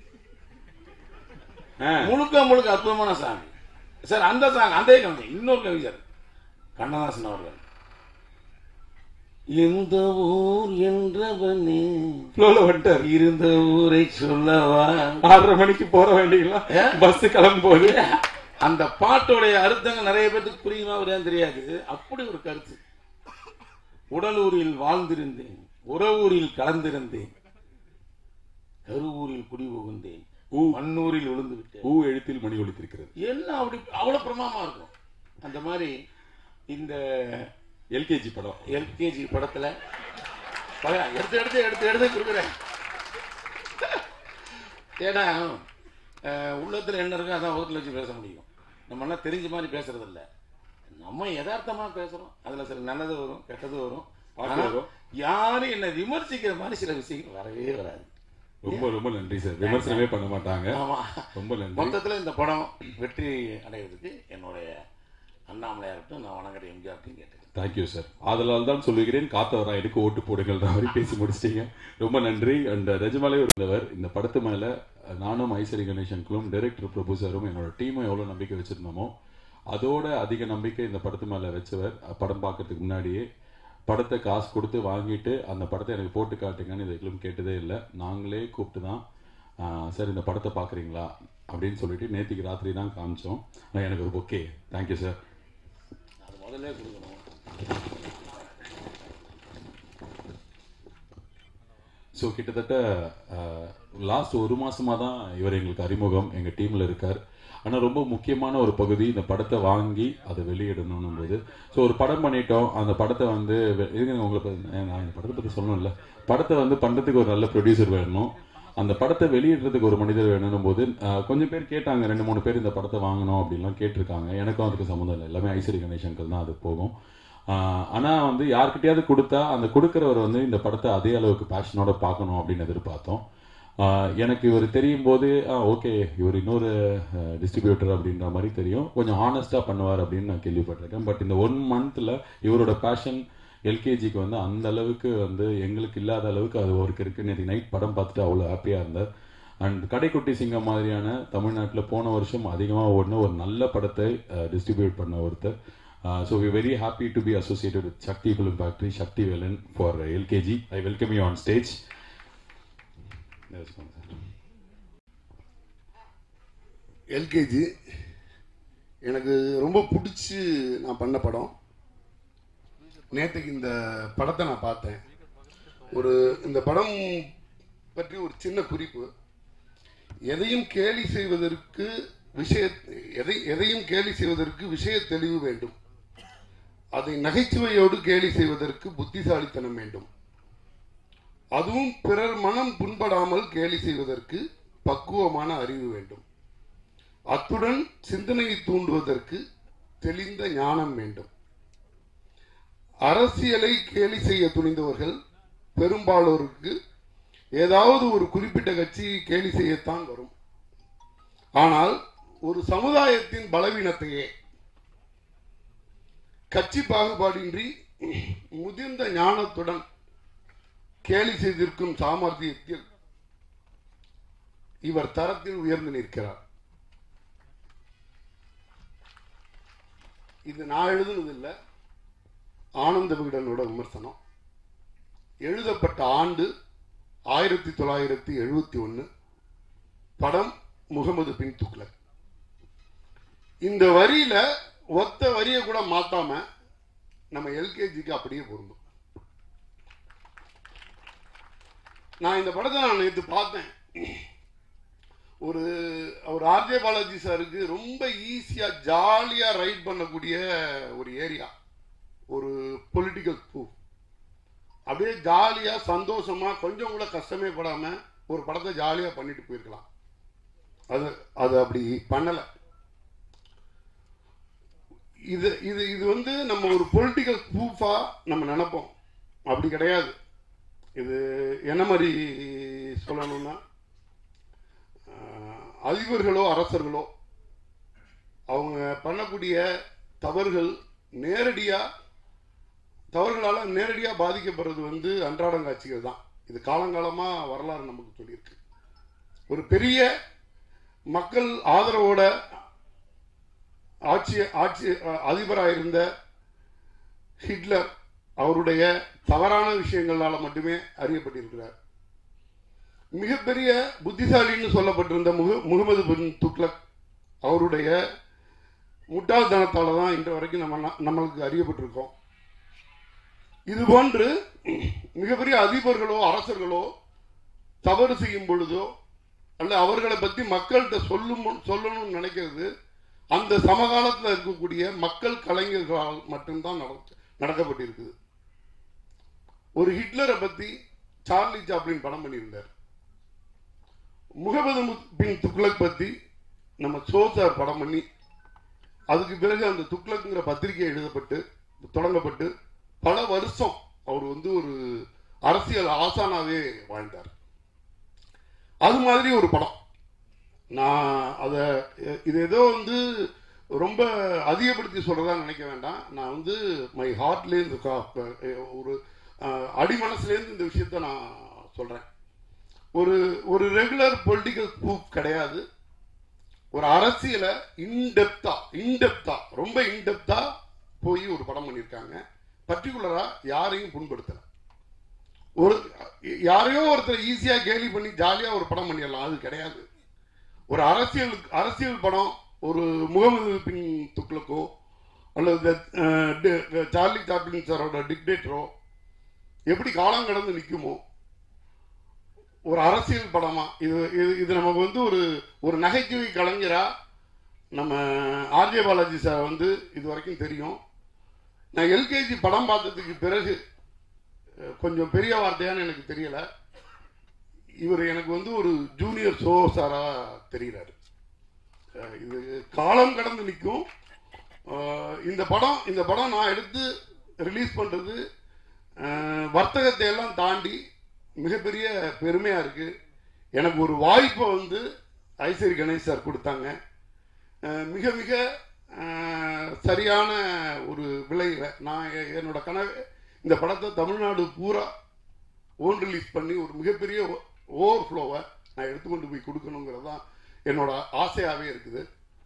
முழுக்க முழுக்க அற்புதமான சாங் சார் அந்த சாங் அதே கவிஞர் இன்னொரு கவிஞர் கண்ணதாசன் அவர்கள் எந்த ஊர் என்றவனே ஃப்ளோல வந்துட்டார் இருந்த ஊரை சொல்லவா ஆறரை மணிக்கு போற வேண்டியலாம் ஏ? பஸ் கிளம்பும் போது அந்த பாட்டோடைய அர்த்தங்கள் நிறைய பேருக்கு புரியுமா வரையான்னு தெரியாது அப்படி ஒரு கருத்து உடலூரில் வாழ்ந்திருந்தேன் உறவூரில் கலந்திருந்தேன் கருவூரில் குடி புகுந்தேன் மண்ணூரில் விழுந்து விட்டேன் பூ எழுத்தில் மணி ஒலித்திருக்கிறது எல்லாம் அப்படி அவ்வளவு பிரமாமா இருக்கும் அந்த மாதிரி இந்த எல்கேஜி படம் எல்கேஜி படத்துல பழைய எடுத்து எடுத்து எடுத்து எடுத்து கொடுக்குறேன் ஏன்னா அஹ், உள்ளத்துல என்ன இருக்கோ அதான் ஊரில் வச்சு பேச முடியும் நம்ம எல்லாம் தெரிஞ்ச மாதிரி பேசுறது இல்ல நம்ம யதார்த்தமா பேசுறோம் அதுல சில நல்லது வரும் கெட்டது வரும் பாட்டு ஆனா, வரும். யாரும் என்ன விமர்சிக்கிற மாதிரி சில விஷயங்கள் வரவே வராது ரொம்ப ரொம்ப நன்றி சார் விமர்சனமே பண்ண மாட்டாங்க ஆமா ரொம்ப நன்றி மொத்தத்துல இந்த படம் வெற்றி அடைவதற்கு என்னுடைய அண்ணாமலையார்ட்டும் நான் வணங்குற எம்ஜிஆர்ட்டையும் கேட்டுக்கிறேன் தேங்க்யூ சார் அதனால தான் சொல்லுகிறேன் காத்தவரா எனக்கு ஓட்டு போடுங்கள் மாதிரி பேசி முடிச்சிட்டீங்க ரொம்ப நன்றி அண்ட் நிஜமாலே இருந்தவர் இந்த படத்து மேல நானும் ஐசரி கணேசனுக்கும் டைரக்டர் பிரபு சாரும் என்னோட டீமும் எவ்வளோ நம்பிக்கை வச்சிருந்தோமோ அதோட அதிக நம்பிக்கை இந்த படத்து மேல வச்சவர் படம் பார்க்கறதுக்கு முன்னாடியே படத்தை காசு கொடுத்து வாங்கிட்டு அந்த படத்தை எனக்கு போட்டு காட்டுங்கன்னு இதுக்கும் கேட்டதே இல்லை நாங்களே கூப்பிட்டு தான் சார் இந்த படத்தை பார்க்குறீங்களா அப்படின்னு சொல்லிட்டு நேத்திக்கு ராத்திரி தான் காமிச்சோம் ஆனா எனக்கு ஒரு ஓகே தேங்க்யூ சார் அது முதல்ல கொடுக்கணும் ஸோ கிட்டத்தட்ட லாஸ்ட் ஒரு மாசமா தான் இவர் எங்களுக்கு அறிமுகம் எங்கள் டீமில் இருக்கார் ஆனால் ரொம்ப முக்கியமான ஒரு பகுதி இந்த படத்தை வாங்கி அதை வெளியிடணும் போது ஸோ ஒரு படம் பண்ணிட்டோம் அந்த படத்தை வந்து வெ- இருங்க உங்களை பத்தி- நான் இந்த படத்தை பற்றி சொல்லணும்ல படத்தை வந்து பண்ணுறதுக்கு ஒரு நல்ல ப்ரொடியூசர் வேணும் அந்த படத்தை வெளியிடுறதுக்கு ஒரு மனிதர் வேணும் போது ஆஹ், கொஞ்சம் பேர் கேட்டாங்க ரெண்டு மூணு பேர் இந்த படத்தை வாங்கணும் அப்படின்லாம் கேட்டிருக்காங்க எனக்கும் அதுக்கு சம்மந்தம் இல்லை எல்லாமே ஐஸ்வரி கணேசங்கர் தான் அது போகும் ஆஹ், ஆனா வந்து யார்கிட்டயாவது கொடுத்தா அந்த கொடுக்குறவர் வந்து இந்த படத்தை அதே அளவுக்கு பேஷனோட பார்க்கணும் அப்படின்னு எதிர்பார்த்தோம் ஆஹ், எனக்கு இவர் தெரியும் போது ஓகே இவர் இன்னொரு டிஸ்ட்ரிபியூட்டர் அப்படின்ற மாதிரி தெரியும் கொஞ்சம் ஹானஸ்டாக பண்ணுவார் அப்படின்னு நான் கேள்விப்பட்டிருக்கேன் பட் இந்த ஒன் மந்த்தில் இவரோட பேஷன் எல்கேஜிக்கு வந்து அந்த அளவுக்கு வந்து எங்களுக்கு இல்லாத அளவுக்கு அது ஒருக்கு இருக்கு நேற்று நைட் படம் பார்த்துட்டு அவ்வளோ ஹாப்பியாக இருந்தார் அண்ட் கடைக்குட்டி சிங்கம் மாதிரியான தமிழ்நாட்டில் போன வருஷம் அதிகமாக ஓடின ஒரு நல்ல படத்தை டிஸ்ட்ரிபியூட் பண்ண ஒருத்தர் so we very happy to be associated with Sakthi film factory Sakthi Velan for LKG I welcome you on stage LKG எனக்கு ரொம்ப பிடிச்சி நான் பண்ண படம் நேற்றுக்கு இந்த படத்தை நான் பார்த்தேன் ஒரு இந்த படம் பற்றி ஒரு சின்ன குறிப்பு எதையும் கேலி செய்வதற்கு விஷய எதை எதையும் கேலி செய்வதற்கு விஷய தெளிவு வேண்டும் அதை நகைச்சுவையோடு கேலி செய்வதற்கு புத்திசாலித்தனம் வேண்டும் அதுவும் பிறர் மனம் புண்படாமல் கேலி செய்வதற்கு பக்குவமான அறிவு வேண்டும் அத்துடன் சிந்தனையை தூண்டுவதற்கு தெளிந்த ஞானம் வேண்டும் அரசியலை கேலி செய்ய துணிந்தவர்கள் பெரும்பாலோருக்கு ஏதாவது ஒரு குறிப்பிட்ட கட்சி கேலி செய்யத்தான் வரும் ஆனால் ஒரு சமுதாயத்தின் பலவீனத்தையே கட்சி பாகுபாடின்றி முதிர்ந்த ஞானத்துடன் கேலி செய்திருக்கும் சாமர்த்தியத்தில் இவர் தரத்தில் உயர்ந்து நிற்கிறார் இது நான் எழுதுனது இல்லை ஆனந்த விகடனோட விமர்சனம் எழுதப்பட்ட ஆண்டு ஆயிரத்தி தொள்ளாயிரத்தி எழுபத்தி ஒன்று படம் முகமது பின் துக்ளக் இந்த வரியில ஒத்த வரியை கூட மாத்தாம நம்ம எல்கேஜிக்கு அப்படியே பொருந்தும் நான் இந்த படத்தை நான் நேற்று பார்த்தேன் ஒரு அவர் ஆர்ஜே பாலாஜி சாருக்கு ரொம்ப ஈஸியா ஜாலியா ரைட் பண்ணக்கூடிய ஒரு ஏரியா ஒரு பொலிட்டிக்கல் ப்ரூஃப் அப்படியே ஜாலியா சந்தோஷமா கொஞ்சம் கூட கஷ்டமே படாம ஒரு படத்தை ஜாலியா பண்ணிட்டு போயிருக்கலாம் அது அது அப்படி பண்ணல இது இது இது வந்து நம்ம ஒரு பொலிட்டிக்கல் ப்ரூஃபா நம்ம நினைப்போம் அப்படி கிடையாது இது என்ன மாதிரி சொல்லணும்னா ஆஹ், அதிபர்களோ அரசர்களோ அவங்க பண்ணக்கூடிய தவறுகள் நேரடியா தவறுகளால நேரடியா பாதிக்கப்படுறது வந்து அன்றாடங்காட்சிகள் தான் இது காலங்காலமா வரலாறு நமக்கு சொல்லியிருக்கு ஒரு பெரிய மக்கள் ஆதரவோட ஆட்சி ஆட்சி அதிபராக இருந்த ஹிட்லர் அவருடைய தவறான விஷயங்களால மட்டுமே அறியப்பட்டிருக்கிறார் மிகப்பெரிய புத்திசாலின்னு சொல்லப்பட்டிருந்த முக முகமது பின் துக்ளக் அவருடைய முட்டாள்தனத்தால தான் இன்று வரைக்கும் நம்ம ந- நம்மளுக்கு அறியப்பட்டிருக்கோம் இது போன்று மிகப்பெரிய அதிபர்களோ அரசர்களோ தவறு செய்யும் பொழுதோ அல்ல அவர்களை பத்தி மக்கள்கிட்ட சொல்லும் சொல்லணும்னு நினைக்கிறது அந்த சமகாலத்தில் இருக்கக்கூடிய மக்கள் கலைஞர்களால் மட்டும்தான் நடக்க- நடக்கப்பட்டிருக்குது ஒரு ஹிட்லரை பத்தி சார்லி சாப்ளின் படம் பண்ணியிருந்தார் முகமது மு- பின் துக்ளக் பத்தி நம்ம சோசார் படம் பண்ணி அதுக்கு பிறகு அந்த துக்ளக்ங்கிற பத்திரிகை எழுதப்பட்டு தொடங்கப்பட்டு பல வருஷம் அவர் வந்து ஒரு அரசியல் ஆசானாவே வாழ்ந்தார் அது மாதிரி ஒரு படம் நான் அதை இது ஏதோ வந்து ரொம்ப அதிகப்படுத்தி சொல்றதா நினைக்க வேண்டாம் நான் வந்து மை ஹார்ட்லேருந்து ஒரு அஹ், அடிமனசுலேருந்து இந்த விஷயத்த நான் சொல்றேன் ஒரு ஒரு ரெகுலர் பொலிட்டிக்கல் ப்ரூஃப் கிடையாது ஒரு அரசியலை இன்டெப்தா இன்டெப்தா ரொம்ப இன்டெப்தா போய் ஒரு படம் பண்ணியிருக்காங்க பர்டிகுலரா யாரையும் புண்படுத்தல ஒரு யாரையோ ஒருத்தர் ஈஸியா கேலி பண்ணி ஜாலியா ஒரு படம் பண்ணிடலாம் அது கிடையாது ஒரு அரசியல் அரசியல் படம் ஒரு முகமது பின் துக்ளக்கோ அல்லது அஹ், டி- சார்லி சாப்ளின் சாரோட டிக்டேட்டரோ எப்படி காலம் கடந்து நிற்குமோ ஒரு அரசியல் படமா இது இது இது நமக்கு வந்து ஒரு ஒரு நகைச்சுவை கலைஞரா நம்ம ஆர்ஜே பாலாஜி சார் வந்து இது வரைக்கும் தெரியும் நான் எல்கேஜி படம் பார்த்ததுக்கு பிறகு அஹ், கொஞ்சம் பெரிய வார்த்தையான்னு எனக்கு தெரியல இவர் எனக்கு வந்து ஒரு ஜூனியர் சோ சாரா தெரிகிறாரு அஹ் இது காலம் கடந்து நிற்கும் அஹ் இந்த படம் இந்த படம் நான் எடுத்து ரிலீஸ் பண்ணுறது வர்த்தகத்தை எல்லாம் தாண்டி மிகப்பெரிய பெருமையாக இருக்குது எனக்கு ஒரு வாய்ப்பை வந்து ஐசரி கணேஷ் சார் கொடுத்தாங்க அஹ் மிக மிக அஹ், சரியான ஒரு விலையில நான் எ- என்னோட கனவு இந்த படத்தை தமிழ்நாடு பூரா ஓன் ரிலீஸ் பண்ணி ஒரு மிகப்பெரிய ஓவர் ஃப்ளோவை நான் எடுத்துக்கொண்டு போய் கொடுக்கணுங்கிறது தான் என்னோட ஆசையாகவே இருக்குது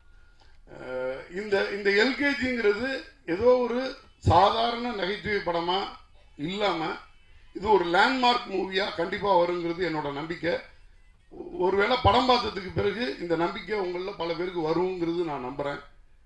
அஹ் இந்த இந்த எல்கேஜிங்கிறது ஏதோ ஒரு சாதாரண நகைச்சுவை படமாக இல்லாமல் இது ஒரு லேண்ட்மார்க் மூவியாக கண்டிப்பாக வருங்கிறது என்னோட நம்பிக்கை ஒருவேளை படம் பார்த்ததுக்கு பிறகு இந்த நம்பிக்கை உங்களில் பல பேருக்கு வருங்கிறது நான் நம்புகிறேன்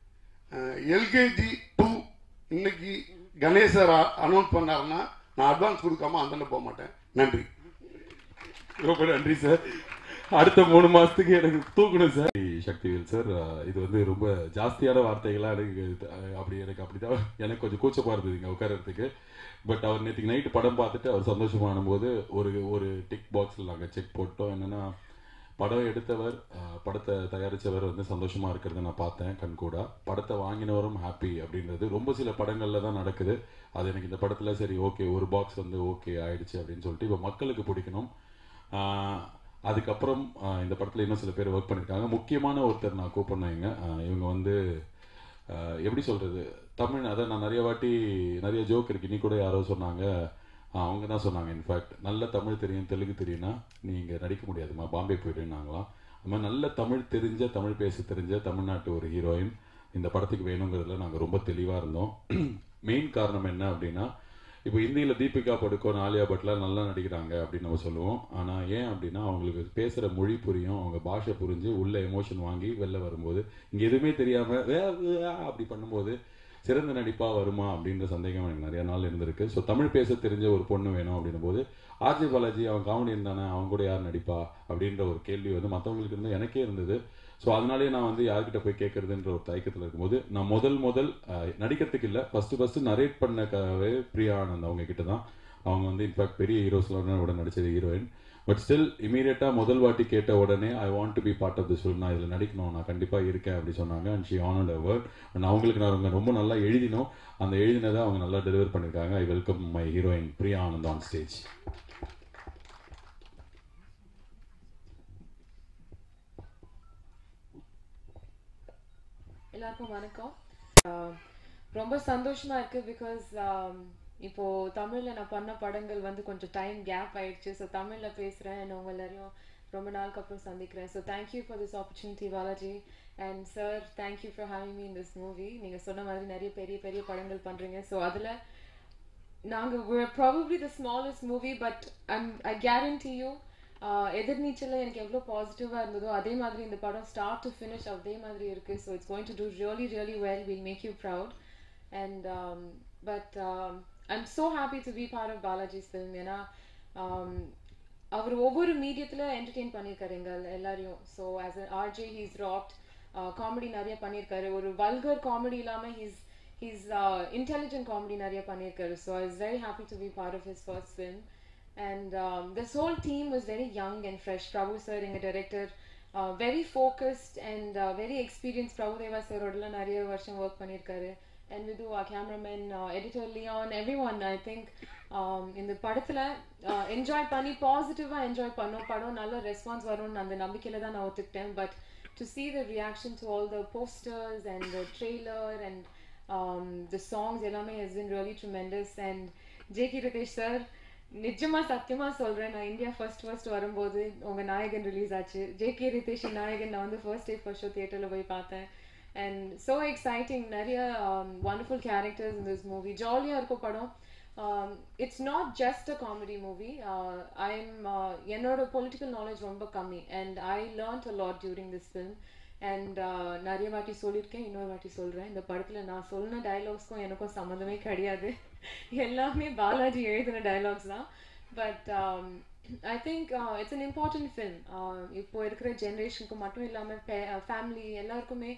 எல்கேஜி டூ இன்னைக்கு கணேசர் அனௌன்ஸ் பண்ணாருன்னா நான் அட்வான்ஸ் கொடுக்காம அந்த போக மாட்டேன் நன்றி ரொம்ப நன்றி சார் அடுத்த மூணு மாசத்துக்கு எனக்கு தூக்கணும் சார் சக்திவேல் சார் அஹ், இது வந்து ரொம்ப ஜாஸ்தியான வார்த்தைகளா எனக்கு அஹ், அப்படி எனக்கு அப்படிதான் எனக்கு கொஞ்சம் கூச்சமா இருந்தது இங்க உட்கார்றதுக்கு பட் அவர் நேற்றுக்கு நைட்டு படம் பார்த்துட்டு அவர் சந்தோஷமான போது ஒரு ஒரு டிக் பாக்ஸில் நாங்கள் செக் போட்டோம் என்னன்னா படம் எடுத்தவர் அஹ், படத்தை தயாரித்தவர் வந்து சந்தோஷமா இருக்கிறத நான் பார்த்தேன் கண்கூடா படத்தை வாங்கினவரும் ஹாப்பி அப்படின்றது ரொம்ப சில படங்கள்ல தான் நடக்குது அது எனக்கு இந்த படத்துல சரி ஓகே ஒரு பாக்ஸ் வந்து ஓகே ஆயிடுச்சு அப்படின்னு சொல்லிட்டு இப்போ மக்களுக்கு பிடிக்கணும் ஆஹ், அதுக்கப்புறம் ஆஹ், இந்த படத்துல இன்னும் சில பேர் ஒர்க் பண்ணியிருக்காங்க முக்கியமான ஒருத்தர் நான் கூப்பிடணுங்க இவங்க வந்து ஆஹ், எப்படி சொல்றது தமிழ் அதான் நான் நிறைய வாட்டி நிறைய ஜோக் இருக்கு இன்னி கூட யாரோ சொன்னாங்க ஆஹ், அவங்க தான் சொன்னாங்க இன்ஃபேக்ட் நல்ல தமிழ் தெரியும் தெலுங்கு தெரியும்னா நீங்க நடிக்க முடியாதுமா பாம்பே போயிடுனாங்களாம் அது மாதிரி நல்ல தமிழ் தெரிஞ்ச தமிழ் பேச தெரிஞ்ச தமிழ்நாட்டு ஒரு ஹீரோயின் இந்த படத்துக்கு வேணுங்கிறதுல நாங்கள் ரொம்ப தெளிவாக இருந்தோம் மெயின் காரணம் என்ன அப்படின்னா இப்போ இந்தியில் தீபிகா படுகோன் ஆலியா பட்லாம் நல்லா நடிக்கிறாங்க அப்படின்னு நம்ம சொல்லுவோம் ஆனால் ஏன் அப்படின்னா அவங்களுக்கு பேசுகிற மொழி புரியும் அவங்க பாஷை புரிஞ்சு உள்ள எமோஷன் வாங்கி வெளில வரும்போது இங்கே எதுவுமே தெரியாமல் அப்படி பண்ணும்போது சிறந்த நடிப்பாக வருமா அப்படின்ற சந்தேகம் எனக்கு நிறைய நாள் இருந்திருக்கு ஸோ தமிழ் பேச தெரிஞ்ச ஒரு பொண்ணு வேணும் அப்படின்னும் போது ஆர்ஜி பாலாஜி அவன் காமெடி இருந்தானே அவங்க கூட யார் நடிப்பா அப்படின்ற ஒரு கேள்வி வந்து மற்றவங்களுக்கு இருந்து எனக்கே இருந்தது ஸோ அதனாலேயே நான் வந்து யார்கிட்ட போய் கேட்கறதுன்ற ஒரு தயக்கத்தில் இருக்கும்போது நான் முதல் முதல் அஹ், நடிக்கிறதுக்கு இல்லை ஃபர்ஸ்ட் ஃபர்ஸ்ட் நரேட் பண்ண கவே பிரியா ஆனந்த் அவங்க கிட்ட தான் அவங்க வந்து இன்ஃபேக்ட் பெரிய ஹீரோஸ்லாம் கூட நடிச்சது ஹீரோயின் பட் ஸ்டில் இமீடியட்டாக முதல் வாட்டி கேட்ட உடனே I want to be part of this film நான் இதில் நடிக்கணும் நான் கண்டிப்பாக இருக்கேன் அப்படி சொன்னாங்க and she honoured a word and அவங்களுக்கு நான் அவங்க ரொம்ப நல்லா எழுதினோம் அந்த எழுதினதை அவங்க நல்லா டெலிவர் பண்ணியிருக்காங்க I welcome my heroine Priya Anand on stage எல்லாருக்கும் வணக்கம் ஆஹ் ரொம்ப சந்தோஷமா இருக்கு பிகாஸ் இப்போ தமிழ்ல நான் பண்ண படங்கள் வந்து கொஞ்சம் டைம் கேப் ஆயிடுச்சு ஸோ தமிழ்ல பேசுறேன் and உங்க எல்லாரையும் ரொம்ப நாளுக்கு அப்புறம் சந்திக்கிறேன் so thank you for this opportunity Balaji and sir thank you for having me in this movie நீங்க சொன்ன மாதிரி நிறைய பெரிய பெரிய படங்கள் பண்றீங்க ஸோ அதுல நாங்க we're probably the smallest movie but I'm I guarantee you uh, எதிர்நீச்சல்ல எனக்கு எவ்வளோ பாசிட்டிவாக இருந்ததோ அதே மாதிரி இந்த படம் ஸ்டார்ட் டு ஃபினிஷ் அதே மாதிரி இருக்கு so it's going to do really really well will make you proud and but I'm so happy to be part of Balaji's film ஏன்னா um, அவர் ஒவ்வொரு மீடியத்தில் என்டர்டெயின் பண்ணியிருக்காரு எங்கள் எல்லாரையும் so as a RJ he's rocked comedy நிறைய பண்ணியிருக்காரு ஒரு வல்கர் காமெடி இல்லாமல் ஹீஸ் ஹீஸ் இன்டெலிஜென்ட் காமெடி நிறைய பண்ணியிருக்காரு so I is very happy to be part of his first film and um, this whole team was very young and fresh. Prabhu sir, எங்க director, uh, very focused and uh, very experienced. Prabhudeva sir ஓடலாம் நிறைய வருஷம் work பண்ணியிருக்காரு and Vidhu, our cameraman, uh, editor Leon, everyone, I think um, இந்த படத்துல enjoy பண்ணி பாசிட்டிவா enjoy பண்ணோம் படம் நல்ல ரெஸ்பான்ஸ் வரும்னு அந்த நம்பிக்கையில தான் நான் ஒத்துக்கிட்டேன் but to see the reaction to all the posters and the trailer and um, the songs எல்லாமே has been really tremendous and JK Rithesh sir நிஜமா சத்தியமா சொல்றேன் நான் இந்தியா ஃபர்ஸ்ட் ஃபர்ஸ்ட் வரும்போது உங்க நாயகன் ரிலீஸ் ஆச்சு ஜேகே ரிதேஷ் நாயகன் நான் வந்து ஃபர்ஸ்ட் டே ஃபர்ஸ்ட் ஷோ தியேட்டர்ல போய் பார்த்தேன் அண்ட் ஸோ எக்ஸைட்டிங் நிறைய wonderful characters in this movie ஜாலியாக இருக்கும் படம் it's not just a comedy movie I'm என்னோட பொலிட்டிக்கல் நாலேஜ் ரொம்ப கம்மி and I learnt a lot during this film and நிறைய வாட்டி சொல்லியிருக்கேன் இன்னொரு வாட்டி சொல்கிறேன் இந்த படத்தில் நான் சொன்ன டைலாக்ஸ்க்கும் எனக்கும் சம்மந்தமே கிடையாது எல்லாமே பாலாஜி எழுதின டைலாக்ஸ் தான் but I think it's an important film இப்போ இருக்கிற ஜென்ரேஷனுக்கு மட்டும் இல்லாமல் ஃபேமிலி எல்லாருக்குமே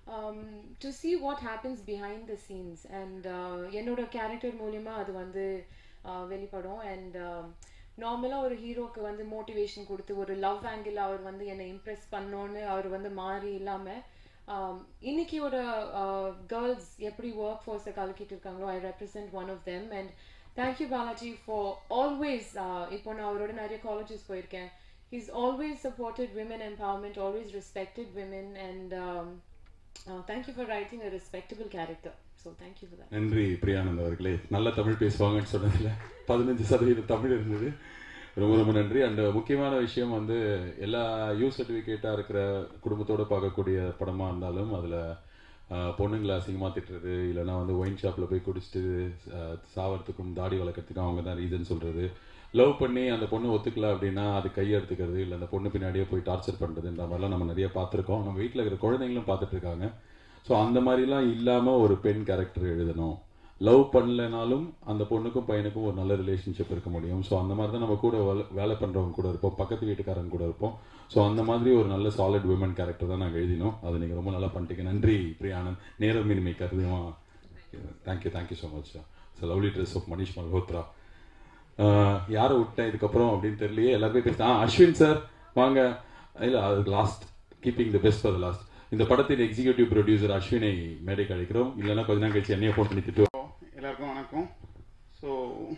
to see what happens behind the scenes and uh, என்னோட கேரக்டர் மூலியமா அது வந்து uh, வெளிப்படும் அண்ட் நார்மலாக ஒரு ஹீரோக்கு வந்து மோட்டிவேஷன் கொடுத்து ஒரு லவ் ஆங்கிள் அவர் வந்து என்னை இம்ப்ரெஸ் பண்ணோன்னு அவர் வந்து மாறி இல்லாமல் இன்னைக்கு ஒரு கேர்ள்ஸ் எப்படி ஒர்க் ஃபோர்ஸை கலக்கிட்டு இருக்காங்களோ I represent one of them and thank you Balaji for always இப்போ நான் அவரோட நிறைய காலேஜஸ் போயிருக்கேன் he's always supported women empowerment always respected women and um, uh, thank you for writing a respectable character so thank you for that நன்றி பிரியானந்த் அவர்களே நல்ல தமிழ் பேசுவாங்கன்னு சொன்னதுல பதினஞ்சு சதவீதம் தமிழ் இருந்தது ரொம்ப ரொம்ப நன்றி அண்ட் முக்கியமான விஷயம் வந்து எல்லா யூ சர்டிஃபிகேட்டாக இருக்கிற குடும்பத்தோட பார்க்கக்கூடிய படமாக இருந்தாலும் அதில் பொண்ணுங்களை அசிங்கமாக திட்டுறது இல்லைன்னா வந்து ஒயின் ஷாப்பில் போய் குடிச்சிட்டு அஹ், சாவறதுக்கும் தாடி வளர்க்கறதுக்கும் அவங்க தான் ரீசன் சொல்கிறது லவ் பண்ணி அந்த பொண்ணு ஒத்துக்கல அப்படின்னா அது கையெடுத்துக்கிறது இல்லை அந்த பொண்ணு பின்னாடியே போய் டார்ச்சர் பண்ணுறதுன்ற மாதிரிலாம் நம்ம நிறைய பார்த்துருக்கோம் நம்ம வீட்டில் இருக்கிற குழந்தைங்களும் பார்த்துட்டு இருக்காங்க ஸோ அந்த மாதிரிலாம் இல்லாமல் ஒரு பெண் கேரக்டர் எழுதணும் லவ் பண்ணலைனாலும் அந்த பொண்ணுக்கும் பையனுக்கும் ஒரு நல்ல ரிலேஷன்ஷிப் இருக்க முடியும் ஸோ அந்த மாதிரி தான் நம்ம கூட வேலை- வேலை பண்ணுறவங்க கூட இருப்போம் பக்கத்து வீட்டுக்காரங்க கூட இருப்போம் ஸோ அந்த மாதிரி ஒரு நல்ல சாலிட் விமன் கேரக்டர் தான் நாங்கள் எழுதினோம் அது நீங்கள் ரொம்ப நல்லா பண்ணிட்டீங்க நன்றி பிரியானந்த் நேரம் இனிமை கருதுமா thank you thank you so much so lovely dress of Manish Malhotra ஆஹ் யாரை விட்டேன் இதுக்கப்புறம் அப்படின்னு தெரியலையே எல்லாருமே பேச ஆ அஸ்வின் சார் வாங்க இல்லை அது last keeping the best for last இந்த படத்தின் எக்ஸிகியூட்டிவ் ப்ரொடியூசர் அஸ்வினை மேடைக்கு அழைக்கிறோம் இல்லைன்னா கொஞ்ச நேரம் கழிச்சு என்னைய ஃபோன் பண்ணி திட்டுவோம் எல்லாருக்கும் வணக்கம் ஸோ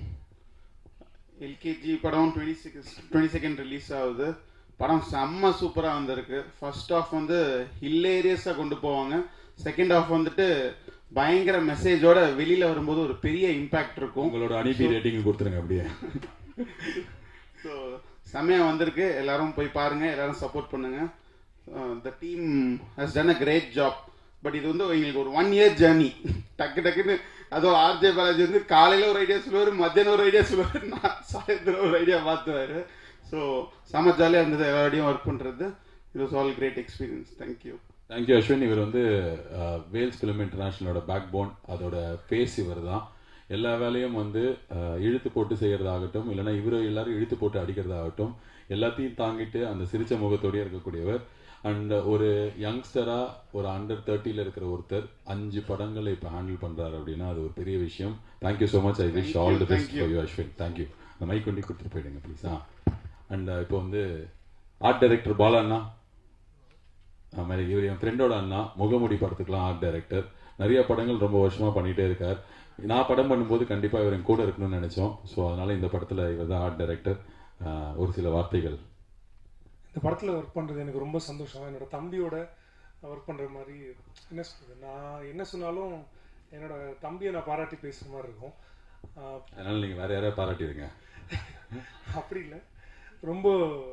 எல்கேஜி படம் twenty six twenty second release ஆகுது படம் செம்ம சூப்பராக வந்திருக்கு ஃபர்ஸ்ட் ஆஃப் வந்து ஹில்லேரியஸாக கொண்டு போவாங்க செகண்ட் ஆஃப் வந்துட்டு பயங்கர மெசேஜோட வெளியில வரும்போது ஒரு பெரிய இம்பாக்ட் இருக்கும் உங்களோட அனிபி ரேட்டிங் கொடுத்துருங்க அப்படியே ஸோ செம்மையாக வந்திருக்கு எல்லாரும் போய் பாருங்க எல்லாரும் சப்போர்ட் பண்ணுங்க the team has done a great job but இது வந்து எங்களுக்கு ஒரு ஒன் இயர் ஜேர்னி டக்கு டக்குன்னு அதுவும் ஆர்ஜே பாலாஜி வந்து காலையில் ஒரு ஐடியா சொல்லுவார் மத்தியானம் ஒரு ஐடியா சொல்லுவார் நான் சாயந்தரம் ஒரு ஐடியா பார்த்துவாரு ஸோ செம்ம ஜாலியாக இருந்தது எல்லாரோடையும் ஒர்க் பண்ணுறது இது was all great experience thank you thank you Ashwin இவர் வந்து வேல்ஸ் ஃபிலிம் இன்டர்நேஷனலோட பேக் போன் அதோட ஃபேஸ் இவர் தான் எல்லா வேலையும் வந்து அஹ், இழுத்து போட்டு செய்யறதாகட்டும் இல்லைன்னா இவர் எல்லாரும் இழுத்து போட்டு அடிக்கிறதாகட்டும் எல்லாத்தையும் தாங்கிட்டு அந்த சிரிச்ச முகத்தோடயே இருக்கக்கூடியவர் அண்ட் ஒரு யங்ஸ்டரா ஒரு அண்டர் தேர்ட்டியில் இருக்கிற ஒருத்தர் அஞ்சு படங்களை இப்போ ஹேண்டில் பண்றாரு அப்படின்னா அது ஒரு பெரிய விஷயம் thank you so much I wish Thank all you, the best thank you. For you Ashwin thank you அந்த மைக் கொண்டு கொடுத்துட்டு போயிடுங்க ப்ளீஸ் ஆ அண்ட் இப்போ வந்து ஆர்ட் டைரக்டர் பாலா அண்ணா ஆமாம் இவர் என் ஃப்ரெண்டோட அண்ணா முகமுடி படத்துக்குலாம் ஆர்ட் டைரக்டர் நிறைய படங்கள் ரொம்ப வருஷமா பண்ணிட்டே இருக்கார் நான் படம் பண்ணும்போது கண்டிப்பா இவர் என் கூட இருக்கணும்னு நினைச்சோம் ஸோ அதனால இந்த படத்துல இவர் தான் ஆர்ட் டைரக்டர் ஒரு சில வார்த்தைகள் இந்த படத்தில் ஒர்க் பண்ணுறது எனக்கு ரொம்ப சந்தோஷம் என்னோட தம்பியோட ஒர்க் பண்ணுற மாதிரி என்ன சொல்றது நான் என்ன சொன்னாலும் என்னோட தம்பியை நான் பாராட்டி பேசுகிற மாதிரி இருக்கும் ஆஹ் அதனால நீங்க வேற யாரையா பாராட்டிடுங்க அப்படி இல்லை ரொம்ப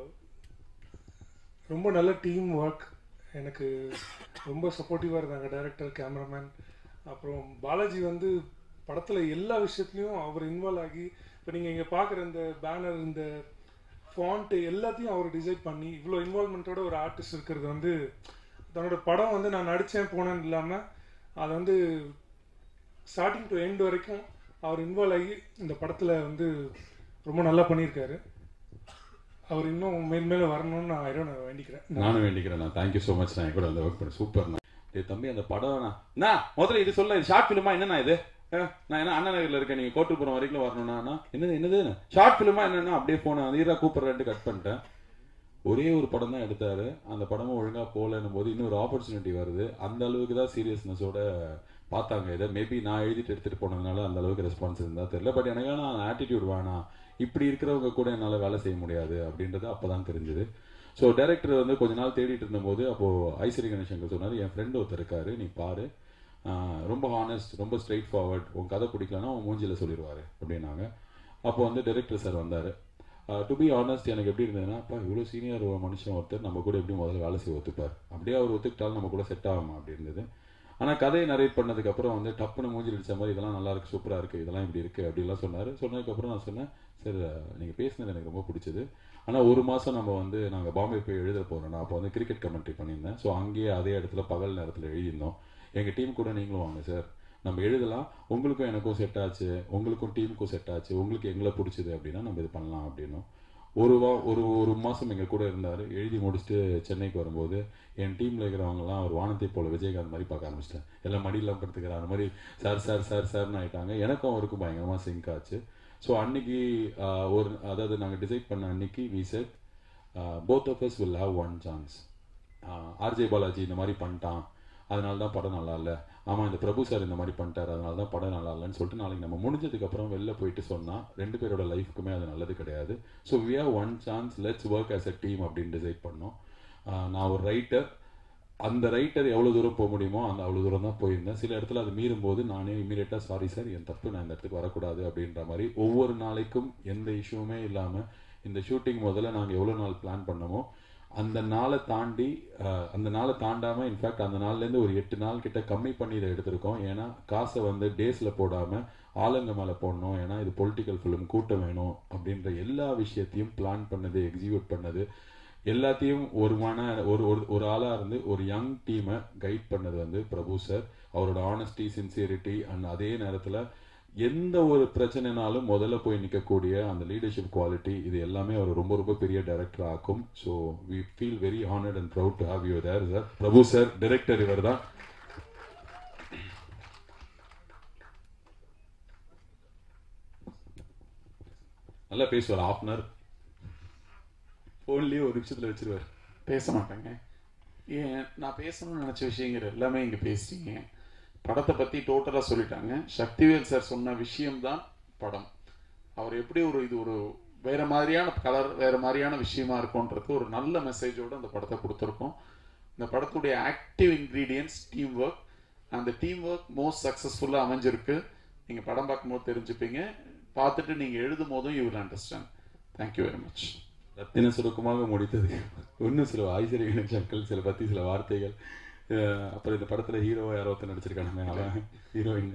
ரொம்ப நல்ல டீம் ஒர்க் எனக்கு ரொம்ப சப்போர்ட்டிவாக இருந்தாங்க டைரக்டர் கேமராமேன் அப்புறம் பாலாஜி வந்து படத்தில் எல்லா விஷயத்துலையும் அவர் இன்வால்வ் ஆகி இப்போ நீங்கள் இங்கே பார்க்குற இந்த பேனர் இந்த ஃபாண்ட்டு எல்லாத்தையும் அவர் டிசைட் பண்ணி இவ்வளோ இன்வால்மெண்ட்டோட ஒரு ஆர்டிஸ்ட் இருக்கிறது வந்து தன்னோட படம் வந்து நான் நடித்தேன் போனேன்னு இல்லாமல் அதை வந்து ஸ்டார்டிங் டு எண்ட் வரைக்கும் அவர் இன்வால்வ் ஆகி இந்த படத்தில் வந்து ரொம்ப நல்லா பண்ணியிருக்காரு அவர் இன்னும் மேன்மேலும் வரணும்னு நான் ஐரோனை வேண்டிக்கிறேன் நானும் வேண்டிக்கிறேன் நான் தேங்க்யூ ஸோ மச் நான் என் கூட அந்த ஒர்க் பண்ணேன் சூப்பர் டேய் தம்பி அந்த படம் நான் என்ன முதல்ல இது சொல்ல இது ஷார்ட் ஃபிலிமா என்னண்ணா இது அஹ், நான் என்ன அண்ணா நகர்ல இருக்கேன் நீங்க கோட்டுப்புறம் வரைக்கும் வரணும்னா என்னது என்னது ஷார்ட் ஃபிலிமா என்னன்னா அப்படியே போன அதீரா கூப்பிடுறேன்ட்டு கட் பண்ணிட்டேன் ஒரே ஒரு படம் தான் எடுத்தாரு அந்த படமும் ஒழுங்கா போகலன்னும் போது இன்னொரு ஆப்பர்ச்சுனிட்டி வருது அந்த அளவுக்கு தான் சீரியஸ்னஸோட பார்த்தாங்க இதை மேபி நான் எழுதிட்டு எடுத்துட்டு போனதுனால அந்த அளவுக்கு ரெஸ்பான்ஸ் இருந்தா தெரியல பட் எனக்கு ஆனால் ஆட்டிடியூட் வேணாம் இப்படி இருக்கிறவங்க கூட என்னால் வேலை செய்ய முடியாது அப்படின்றது அப்பதான் தெரிஞ்சது ஸோ டைரக்டர் வந்து கொஞ்ச நாள் தேடிட்டு இருந்தபோது அப்போ ஐஸ்வரி கணேசங்கர் சொன்னார் என் ஃப்ரெண்ட் ஒருத்தர் இருக்காரு நீ பாரு ஆஹ் ரொம்ப ஹானஸ்ட் ரொம்ப ஸ்ட்ரைட் ஃபார்வர்ட் உன் கதை பிடிக்கலன்னா உன் மூஞ்சில சொல்லிடுவாரு அப்படின்னாங்க அப்போ வந்து டைரக்டர் சார் வந்தார் டு பி ஆனஸ்ட் எனக்கு எப்படி இருந்ததுன்னா அப்பா இவ்வளோ சீனியர் மனுஷன் ஒருத்தர் நம்ம கூட எப்படி முதல்ல வேலை செய்ய ஒத்துப்பார் அப்படியே அவர் ஒத்துக்கிட்டாலும் நம்ம கூட செட் ஆகுமா அப்படி இருந்தது ஆனால் கதையை நரேட் பண்ணதுக்கு அப்புறம் வந்து டப்புன்னு மூஞ்சி அடிச்ச மாதிரி இதெல்லாம் நல்லா இருக்கு சூப்பராக இருக்கு இதெல்லாம் இப்படி இருக்கு அப்படிலாம் சொன்னார் சொன்னதுக்கப்புறம் நான் சொன்னேன் சார் நீங்கள் பேசினது எனக்கு ரொம்ப பிடிச்சது ஆனால் ஒரு மாதம் நம்ம வந்து நாங்கள் பாம்பே போய் எழுத போகிறோம் நான் அப்போ வந்து கிரிக்கெட் கமெண்ட்ரி பண்ணியிருந்தேன் ஸோ அங்கேயே அதே இடத்துல பகல் நேரத்தில் எழுதியிருந்தோம் எங்கள் டீம் கூட நீங்களும் வாங்க சார் நம்ம எழுதலாம் உங்களுக்கும் எனக்கும் செட் ஆச்சு உங்களுக்கும் டீமுக்கும் செட் ஆச்சு உங்களுக்கு எங்களை பிடிச்சது அப்படின்னா நம்ம இது பண்ணலாம் அப்படின்னும் ஒரு வா ஒரு ஒரு மாதம் எங்கள் கூட இருந்தார் எழுதி முடிச்சுட்டு சென்னைக்கு வரும்போது என் டீமில் இருக்கிறவங்கலாம் ஒரு வானத்தை போல விஜயகாந்த் மாதிரி பார்க்க ஆரம்பிச்சிட்டேன் எல்லாம் மடியெல்லாம் படுத்துக்கிறார் அந்த மாதிரி சார் சார் சார் சார்னு ஆயிட்டாங்க எனக்கும் அவருக்கும் பயங்கரமாக சிங்க் ஆச்சு ஸோ அன்னைக்கு ஆஹ், ஒரு அதாவது நாங்கள் டிசைட் பண்ண அன்னைக்கு we set both of us will have one chance RJ Balaji இந்த மாதிரி பண்ணிட்டான் அதனால தான் படம் நல்லா இல்லை ஆமாம் இந்த பிரபு சார் இந்த மாதிரி பண்ணிட்டாரு அதனால தான் படம் நல்லா இல்லைன்னு சொல்லிட்டு நாளைக்கு நம்ம முடிஞ்சதுக்கு அப்புறம் வெளில போயிட்டு சொன்னால் ரெண்டு பேரோட லைஃப்க்குமே அது நல்லது கிடையாது so we have one chance let's work as a team அப்படின்னு டிசைட் பண்ணோம் ஆஹ் நான் ஒரு ரைட்டர் அந்த ரைட்டர் எவ்வளோ தூரம் போக முடியுமோ அந்த அவ்வளோ தூரம் தான் போயிருந்தேன் சில இடத்துல அது மீறும் போது நானே இமீடியட்டாக சாரி சார் என் தப்பு நான் இந்த இடத்துக்கு வரக்கூடாது அப்படின்ற மாதிரி ஒவ்வொரு நாளைக்கும் எந்த இஷ்யூவுமே இல்லாமல் இந்த ஷூட்டிங் முதல்ல நாங்கள் எவ்வளோ நாள் பிளான் பண்ணோமோ அந்த நாளை தாண்டி அஹ், அந்த நாளை தாண்டாமல் இன்ஃபேக்ட் அந்த நாள்லேருந்து ஒரு எட்டு நாள் கிட்ட கம்மி பண்ணி இதை எடுத்திருக்கோம் ஏன்னா காசை வந்து டேஸில் போடாமல் ஆளுங்க மேலே போடணும் ஏன்னா இது பொலிட்டிக்கல் ஃபிலிம் கூட்டம் வேணும் அப்படின்ற எல்லா விஷயத்தையும் பிளான் பண்ணது எக்ஸிக்யூட் பண்ணது எல்லாத்தையும் ஒரு மன ஒரு ஒரு ஒரு ஆளாக இருந்து ஒரு யங் டீமை கைட் பண்ணது வந்து பிரபு சார் அவரோட ஆனஸ்டி சின்சியரிட்டி அண்ட் அதே நேரத்தில் எந்த ஒரு பிரச்சனைனாலும் முதல்ல போய் நிற்கக்கூடிய அந்த லீடர்ஷிப் குவாலிட்டி இது எல்லாமே அவர் ரொம்ப ரொம்ப பெரிய டைரக்டர் ஆக்கும் so we feel very honoured and proud to have you there sir Prabhu sir director இவர் தான் நல்லா பேசுவார் ஹாஃப் அன் ஹவர் ஃபோன்லேயே ஒரு நிமிஷத்தில் வச்சிருவார் பேச மாட்டேங்க ஏன் நான் பேசணும்னு நினச்ச விஷயங்கள் எல்லாமே இங்கே பேசிட்டீங்க படத்தை பற்றி டோட்டலாக சொல்லிட்டாங்க சக்திவேல் சார் சொன்ன விஷயம்தான் படம் அவர் எப்படி ஒரு இது ஒரு வேற மாதிரியான கலர் வேற மாதிரியான விஷயமா இருக்கும்ன்றது ஒரு நல்ல மெசேஜோட அந்த படத்தை கொடுத்துருக்கோம் இந்த படத்துடைய ஆக்டிவ் இன்க்ரீடியன்ஸ் டீம் ஒர்க் அந்த டீம் ஒர்க் மோஸ்ட் சக்ஸஸ்ஃபுல்லாக அமைஞ்சிருக்கு நீங்கள் படம் பார்க்கும்போது தெரிஞ்சுப்பீங்க பார்த்துட்டு நீங்கள் எழுதும் போதும் you will understand thank you very much ரத்தின சுருக்கமாக முடித்தது இன்னும் சில ஐஸ்வர்ய கணேசங்கள் சில பற்றி சில வார்த்தைகள் அஹ் அப்புறம் இந்த படத்தில் ஹீரோவா யாரோ ஒருத்தர் நடிச்சிருக்கானுங்க அவன் ஹீரோயின்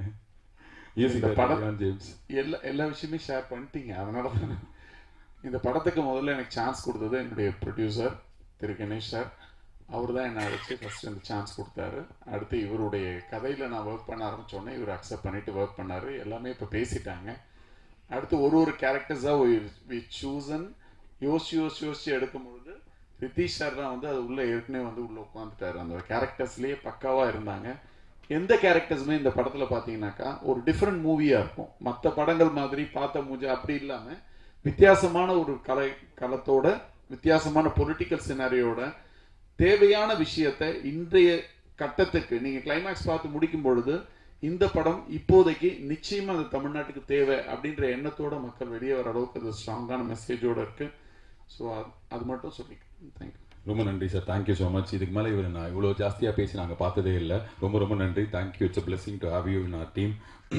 இந்த படம் ஜேம்ஸ் எல்லா எல்லா விஷயமே ஷேர் பண்ணிட்டீங்க அதனால தான் இந்த படத்துக்கு முதல்ல எனக்கு சான்ஸ் கொடுத்தது என்னுடைய ப்ரொடியூசர் திரு கணேஷ் சார் அவர் தான் என்னை அழைச்சி ஃபர்ஸ்ட் இந்த சான்ஸ் கொடுத்தாரு அடுத்து இவருடைய கதையில் நான் ஒர்க் பண்ண ஆரம்பிச்சோடனே இவர் அக்செப்ட் பண்ணிட்டு ஒர்க் பண்ணாரு எல்லாமே இப்போ பேசிட்டாங்க அடுத்து ஒரு ஒரு கேரக்டர்ஸாக வி சூசன் யோசிச்சு யோசிச்சு யோசிச்சு எடுக்கும் பொழுது ரித்தீஷ் சார் தான் வந்து அது உள்ள ஏற்கனவே வந்து உள்ள உட்காந்துட்டாரு அந்த கேரக்டர்ஸ்லயே பக்காவா இருந்தாங்க எந்த கேரக்டர்ஸுமே இந்த படத்துல பாத்தீங்கன்னாக்கா ஒரு டிஃப்ரெண்ட் மூவியா இருக்கும் மற்ற படங்கள் மாதிரி பார்த்த மூஞ்ச அப்படி இல்லாம வித்தியாசமான ஒரு கலை களத்தோட வித்தியாசமான பொலிட்டிக்கல் சினாரியோட தேவையான விஷயத்தை இன்றைய கட்டத்துக்கு நீங்க கிளைமேக்ஸ் பார்த்து முடிக்கும் பொழுது இந்த படம் இப்போதைக்கு நிச்சயமா அது தமிழ்நாட்டுக்கு தேவை அப்படின்ற எண்ணத்தோட மக்கள் வெளியே வர அளவுக்கு அது ஸ்ட்ராங்கான மெசேஜோட இருக்கு ஸோ அது மட்டும் சொல்லிக்கிறேன் தேங்க்யூ ரொம்ப நன்றி சார் தேங்க்யூ ஸோ மச் இதுக்கு மேலே இவர் நான் இவ்வளோ ஜாஸ்தியாக பேசி நாங்கள் பார்த்ததே இல்லை ரொம்ப ரொம்ப நன்றி thank you it's blessing to have you in our team